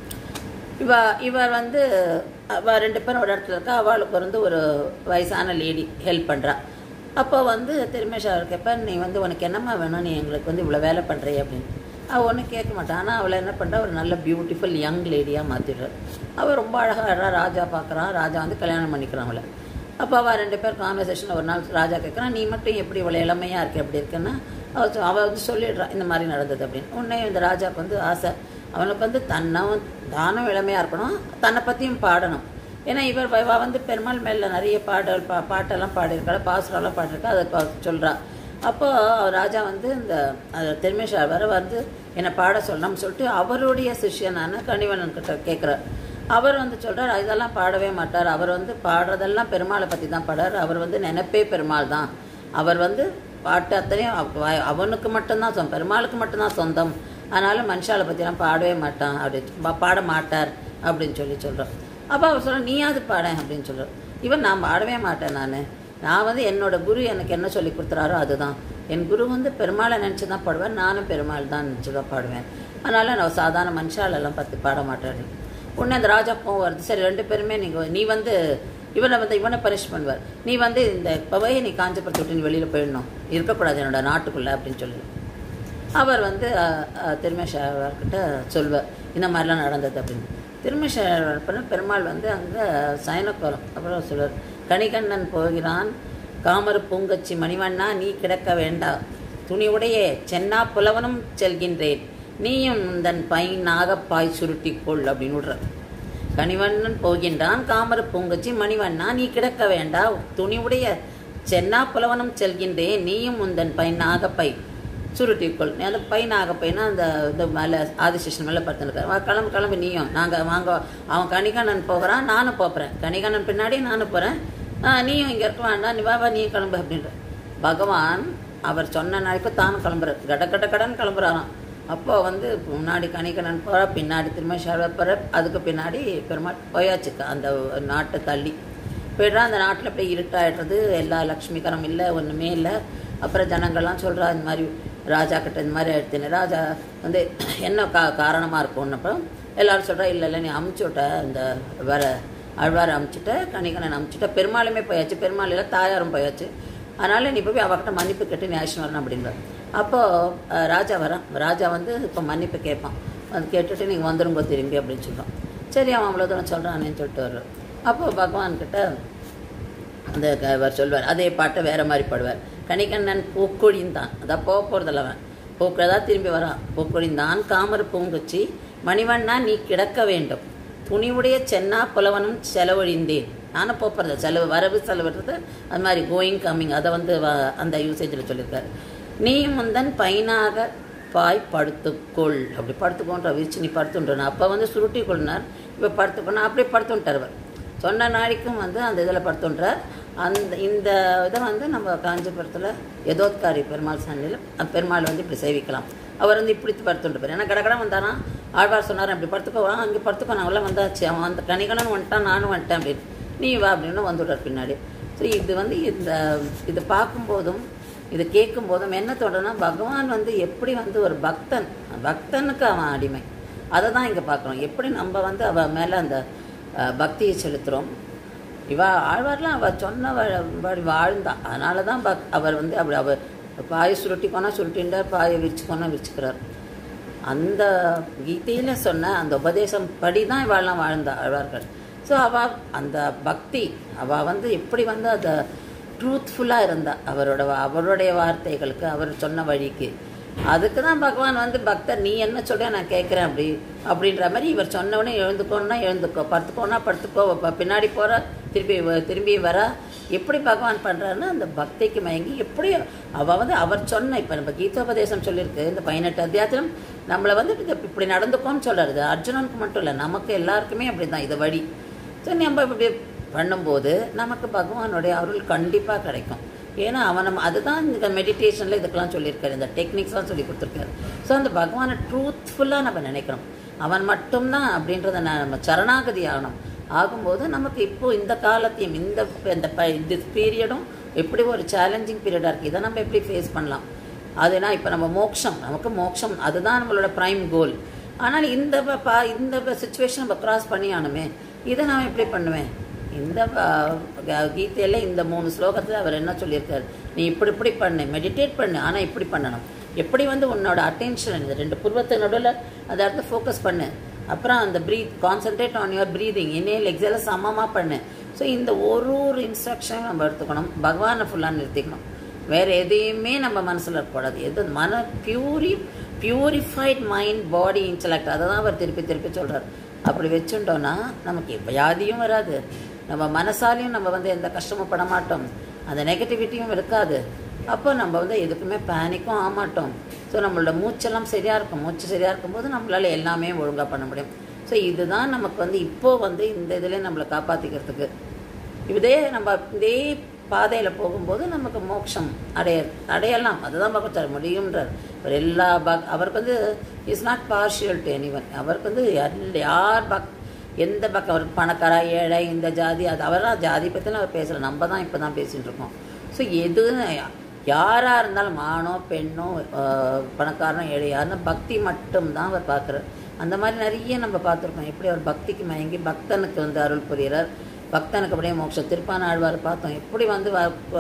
இவ இவர் வந்து அவ ரெண்டு பேரும் ஒரு இடத்துல இருக்கா அவளுக்கு வந்து ஒரு வயசான லேடி ஹெல்ப் பண்ணுறா அப்போ வந்து திருமேஷ் அவர் கேட்ப நீ வந்து உனக்கு என்னம்மா வேணும் நீ எங்களுக்கு வந்து இவ்வளோ வேலை பண்ணுறே அப்படின்னு அவள் ஒன்றும் கேட்க மாட்டான் ஆனால் அவளை என்ன பண்ணுறா ஒரு நல்ல பியூட்டிஃபுல் யங் லேடியாக மாற்றிடுறார் அவள் ரொம்ப அழகாக ஆடுறா ராஜா பார்க்குறான் ராஜா வந்து கல்யாணம் பண்ணிக்கிறான் அவளை அப்போ அவள் ரெண்டு பேர் கான்வர்சேஷன் ஒரு நாள் ராஜா கேட்குறான் நீ மட்டும் எப்படி இவ்வளோ இளமையாக இருக்க எப்படி இருக்குன்னா அவள் சொ- அவள் வந்து சொல்லிடுறா இந்த மாதிரி நடந்தது அப்படின்னு உடனே இந்த ராஜாவுக்கு வந்து ஆசை அவனுக்கு வந்து தன்னும் தானும் இளமையாக இருக்கணும் தன்னை பற்றியும் பாடணும் ஏன்னா இவர் இவ வந்து பெருமாள் மேலே நிறைய பாடல் பா பாட்டெல்லாம் பாடியிருக்காள் பாசுரெல்லாம் பாடியிருக்கா அதை சொல்கிறா அப்போ அவர் ராஜா வந்து இந்த திருமேஷா வர வந்து என்னை பாட சொல்லணும்னு சொல்லிட்டு அவருடைய சிஷ்யனான கணிவண்ணன் கிட்ட கேட்குறார் அவர் வந்து சொல்றார் இதெல்லாம் பாடவே மாட்டார் அவர் வந்து பாடுறதெல்லாம் பெருமாளை பற்றி தான் பாடார் அவர் வந்து நினைப்பே பெருமாள் தான் அவர் வந்து பாட்டு அத்தனையும் அவ- வ- அவனுக்கு மட்டும்தான் சொந்தம் பெருமாளுக்கு மட்டும்தான் சொந்தம் அதனால மனுஷாலை பற்றிலாம் பாடவே மாட்டான் அப்படி பா- பாட மாட்டார் அப்படின்னு சொல்லி சொல்கிறோம் அப்போ அவர் சொல்ற நீயாவது பாடேன் அப்படின்னு சொல்கிறார் இவன் நான் பாடவே மாட்டேன் நான் நான் வந்து என்னோட குரு எனக்கு என்ன சொல்லி கொடுத்துறாரோ அதுதான் என் குரு வந்து பெருமாளை நினச்சி தான் பாடுவேன் நானும் பெருமாள் தான் நினச்சி தான் பாடுவேன் அதனால் நான் சாதாரண மனுஷாலெல்லாம் பார்த்து பாட மாட்டேன் உடனே அந்த ராஜா கோவம் வருது சரி ரெண்டு பேருமே நீங்கள் நீ வந்து இவனை வந்து இவனை பனிஷ் பண்ணுவார் நீ வந்து இந்த இப்போவே நீ காஞ்சிபுரத்தை விட்டு நீ வெளியில் போயிடணும் இருக்கக்கூடாது என்னோட நாட்டுக்குள்ளே அப்படின்னு சொல்லி அவர் வந்து திருமேஷாவர்கிட்ட சொல்வார் இந்த மாதிரிலாம் நடந்தது அப்படின்னு திருமேஷாவர் பண்ண பெருமாள் வந்து அங்கே சயனக்கோலம் அப்புறம் சொல்வார் கணிகண்ணன் போகிறான் காமரு பூங்கச்சி மணிவண்ணா நீ கிடக்க வேண்டா துணிவுடைய சென்னா புலவனும் செல்கின்றேன் நீயும் தன் பை நாகப்பாய் சுருட்டிக்கொள் அப்படின்னு விடுறார் கனிவண்ணன் போகின்றான் காமர பூங்கச்சி மணிவண்ணா நீ கிடக்க வேண்டா துணிவுடைய சென்னா புலவனும் செல்கின்றேன் நீயும் உந்தன் பை நாகப்பை சுருட்டிக்கொள் அந்த பை நாகப்பைனா அந்த இந்த மேலே ஆதிசேஷன் மேலே படுத்துருக்காரு வா கிளம்பு கிளம்பு நீயும் நாங்கள் வாங்க அவன் கணிகண்ணன் போகிறான் நானும் போகிறேன் கணிகண்ணன் பின்னாடி நானும் போகிறேன் நீயும் இங்கே இருக்க வேண்டாம் நீ வா வா நீ கிளம்பு அப்படின்ற பகவான் அவர் சொன்ன நாளைக்கு தானும் கிளம்புறார் கட கட கடன் கிளம்புறாராம் அப்போ வந்து முன்னாடி கணிகண்ணன் போகிற பின்னாடி திரும்ப சரவப்பற அதுக்கு பின்னாடி பெருமாள் போயாச்சு அந்த நாட்டை தள்ளி போயிடுறா அந்த நாட்டில் அப்படியே இருட்டாயிடுறது எல்லா லக்ஷ்மிகரம் இல்லை ஒன்றுமே இல்லை அப்புறம் ஜனங்கள்லாம் சொல்கிறா இந்த மாதிரி ராஜா கிட்ட இந்த மாதிரி எடுத்துன்னு ராஜா வந்து என்ன கா காரணமாக இருக்கும்னப்போ எல்லாரும் சொல்கிறா இல்லை இல்லை நீ அமுச்சு விட்ட இந்த வேற அழ்வாரை அமுச்சுட்ட கணிகண்ணன் அமுச்சுட்ட பெருமாளுமே போயாச்சு பெருமாள் இல்லை தாயாரும் போயாச்சு அதனால் நீ போய் அவர்கிட்ட மன்னிப்பு கேட்டு நீ ஆக்ஷன் வரணும் அப்படின்றார் அப்போது ராஜா வரான் ராஜா வந்து இப்போ மன்னிப்பு கேட்பான் வந்து கேட்டுட்டு நீங்கள் வந்துருங்க திரும்பி அப்படின்னு சொல்கிறான் சரி அவன் அவ்வளோ தூரம் சொல்கிறானேன்னு சொல்லிட்டு வர்றார் அப்போ பகவான்கிட்ட அந்த க- அவர் சொல்வார் அதே பாட்டை வேற மாதிரி பாடுவார் கணிகண்ணன் பூக்கொழிந்தான் அதான் போக போகிறதில்ல அவன் பூக்கிறதா திரும்பி வரான் பூக்கொழிந்தான் காமர் பூங்குச்சி மணிவண்ணா நீ கிடக்க வேண்டும் துணிவுடைய சென்னா புலவனும் செலவழிந்தேன் நானும் போகிறது செலவு வரவு செலவுறது அது மாதிரி கோயிங் கம்மிங் அதை வந்து வ- அந்த யூசேஜில் சொல்லியிருக்காரு நீயும் முந்தன் பைனாக பாய் படுத்துக்கொள் அப்படி படுத்துக்கோன்ற விரிச்சு நீ படுத்துன்றன அப்போ வந்து சுருட்டி கொள்ளினார் இப்போ படுத்துக்கணும் அப்படியே படுத்துட்டார் அவர் சொன்ன நாளைக்கும் வந்து அந்த இதில் படுத்துன்றார் அந்த இந்த இதை வந்து நம்ம காஞ்சிபுரத்தில் யதோத்காரி பெருமாள் சன்னியில் பெருமாள் வந்து இப்படி சேவிக்கலாம் அவர் வந்து இப்படி படுத்துட்டு ஏன்னா கடகட வந்தானா ஆழ்வார் சொன்னார் அப்படி படுத்துக்கோ வா அங்கே படுத்துக்கோ நான் உள்ள வந்தாச்சு அவன் அந்த கணிகணன் வந்துட்டான் நானும் வந்துட்டேன் அப்படின்னு நீ வா அப்படின்னு வந்துடுறார் பின்னாடி ஸோ இது வந்து இந்த இது பார்க்கும்போதும் இது கேட்கும் போதும் என்ன தோணுன்னா பகவான் வந்து எப்படி வந்து ஒரு பக்தன் பக்தனுக்கு அவன் அடிமை அதை தான் இங்கே பார்க்குறோம் எப்படி நம்ம வந்து அவ மேலே அந்த அஹ், பக்தியை செலுத்துகிறோம் இவ ஆழ்வார்லாம் அவள் சொன்ன வழி வாழ்ந்தா அதனால தான் பக் அவர் வந்து அப்படி அவர் பாயை சுருட்டிக்கோனா சுருட்டின்றார் பாயை விரிச்சுக்கோனா விரிச்சுக்கிறார் அந்த கீதையில் சொன்ன அந்த உபதேசம் படி தான் இவாள்லாம் வாழ்ந்தா ஆழ்வார்கள் ஸோ அவள் அந்த பக்தி அவள் வந்து எப்படி வந்து அதை ட்ரூத்ஃபுல்லாக இருந்தா அவரோட அவருடைய வார்த்தைகளுக்கு அவர் சொன்ன வழிக்கு அதுக்கு தான் பகவான் வந்து பக்தர் நீ என்ன சொல்ற நான் கேட்குறேன் அப்படி அப்படின்ற மாதிரி இவர் சொன்னவொடனே எழுந்துக்கோன்னா எழுந்துக்கோ படுத்துக்கோனா படுத்துக்கோ ப- பின்னாடி போகிற திருப்பி வ- திரும்பி வர எப்படி பகவான் பண்ணுறாருன்னா அந்த பக்திக்கு மயங்கி எப்படி அவள் வந்து அவர் சொன்ன இப்போ நம்ம கீதோபதேசம் சொல்லியிருக்கு இந்த பதினெட்டு அத்தியாயத்திலும் நம்மளை வந்து இது இப்படி நடந்துக்கோன்னு சொல்றாரு இது அர்ஜுனனுக்கு மட்டும் இல்லை நமக்கு எல்லாருக்குமே அப்படி தான் இது வழி ஸோ நம்ம இப்படி பண்ணும்போது நமக்கு பகவானுடைய அருள் கண்டிப்பாக கிடைக்கும் ஏன்னா அவன் நம்ம அதுதான் இந்த மெடிடேஷனில் இதுக்கெல்லாம் சொல்லியிருக்காரு இந்த டெக்னிக்ஸ்லாம் சொல்லி கொடுத்துருக்காரு ஸோ அந்த பகவானை ட்ரூத்ஃபுல்லாக நம்ம நினைக்கிறோம் அவன் மட்டும்தான் அப்படின்றத ந- நம்ம சரணாகதி ஆகணும் ஆகும்போது நமக்கு இப்போ இந்த காலத்தையும் இந்த இந்த ப- இந்த பீரியடும் எப்படி ஒரு சேலஞ்சிங் பீரியடாக இருக்குது இதை நம்ம எப்படி ஃபேஸ் பண்ணலாம் அதுனா இப்போ நம்ம மோட்சம் நமக்கு மோட்சம் அதுதான் நம்மளோட ப்ரைம் கோல் ஆனால் இந்த ப- பா இந்த சுச்சுவேஷன் நம்ம கிராஸ் பண்ணி ஆனுமே இதை நான் எப்படி பண்ணுவேன் இந்த ப- கீதையில இந்த மூணு ஸ்லோகத்தில் அவர் என்ன சொல்லியிருக்காரு நீ இப்படி இப்படி பண்ணு மெடிடேட் பண்ணு ஆனால் இப்படி பண்ணணும் எப்படி வந்து உன்னோட அட்டென்ஷன் இந்த ரெண்டு புருவத்து நடுவில் அதை அடுத்து ஃபோக்கஸ் பண்ணு அப்புறம் அந்த breath concentrate on your breathing inhale exhale சமமாக பண்ணு ஸோ இந்த ஒரு ஒரு இன்ஸ்ட்ரக்ஷனும் நம்ம எடுத்துக்கணும் பகவானை ஃபுல்லாக நிறுத்திக்கணும் வேறு எதையுமே நம்ம மனசில் இருக்கக்கூடாது எது மன pure purified mind body intellect அதை தான் அவர் திருப்பி திருப்பி சொல்கிறார் அப்படி வச்சுட்டோன்னா நமக்கு வியாதியும் வராது நம்ம மனசாலையும் நம்ம வந்து எந்த கஷ்டமும் பட மாட்டோம் அந்த நெகட்டிவிட்டியும் இருக்காது அப்போ நம்ம வந்து எதுக்குமே பேனிக்கும் ஆக மாட்டோம் ஸோ நம்மளோட மூச்செல்லாம் சரியாக இருக்கும் மூச்சு சரியாக இருக்கும்போது நம்மளால் எல்லாமே ஒழுங்காக பண்ண முடியும் ஸோ இதுதான் நமக்கு வந்து இப்போ வந்து இந்த இதில் நம்மளை காப்பாற்றிக்கிறதுக்கு இதே நம்ம இதே பாதையில் போகும்போது நமக்கு மோட்சம் அடைய அடையலாம் அதுதான் பகவத்தார் முடியுன்றார் அவர் எல்லா பக் அவருக்கு வந்து is not partial to anyone அவருக்கு வந்து யார் யார் பக் எந்த பக்கம் அவருக்கு பணக்காரா ஏழை இந்த ஜாதி அது அவரெல்லாம் ஜாதி பற்றிலாம் அவர் பேசல நம்ம தான் இப்போ தான் பேசிகிட்டு இருக்கோம் ஸோ எது யாராக இருந்தாலும் ஆணோ பெண்ணோ ஆஹ், பணக்காரனோ ஏழை யாருன்னா பக்தி மட்டும்தான் அவர் பார்க்குறார் அந்த மாதிரி நிறைய நம்ம பார்த்துருக்கோம் எப்படி அவர் பக்திக்கு மயங்கி பக்தனுக்கு வந்து அருள் புரிகிறார் பக்தனுக்கு அப்படியே மோட்சம் திருப்பான ஆழ்வார் பார்த்தோம் எப்படி வந்து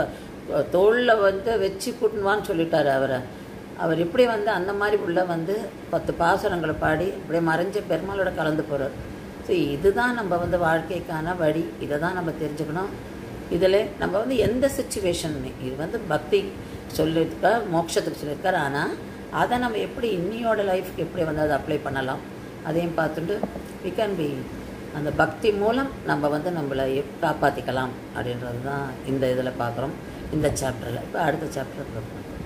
தோளில் வந்து வச்சு கூட்டணுவான்னு சொல்லிட்டாரு அவரை அவர் எப்படி வந்து அந்த மாதிரி உள்ள வந்து பத்து பாசுரங்களை பாடி அப்படியே மறைஞ்ச பெருமாளோட கலந்து போகிறார் ஸோ இதுதான் நம்ம வந்து வாழ்க்கைக்கான வழி இதை தான் நம்ம தெரிஞ்சுக்கணும் இதில் நம்ம வந்து எந்த சுச்சுவேஷனுமே இது வந்து பக்தி சொல்லியிருக்கார் மோட்சத்துக்கு சொல்லியிருக்கார் ஆனால் அதை நம்ம எப்படி இன்னியோட லைஃப்க்கு எப்படி வந்து அதை அப்ளை பண்ணலாம் அதையும் பார்த்துட்டு வி கேன் பி அந்த பக்தி மூலம் நம்ம வந்து நம்மளை எப்- காப்பாற்றிக்கலாம் அப்படின்றது தான் இந்த இதில் பார்க்குறோம் இந்த சாப்டரில் இப்போ அடுத்த சாப்டர் பார்ப்போம்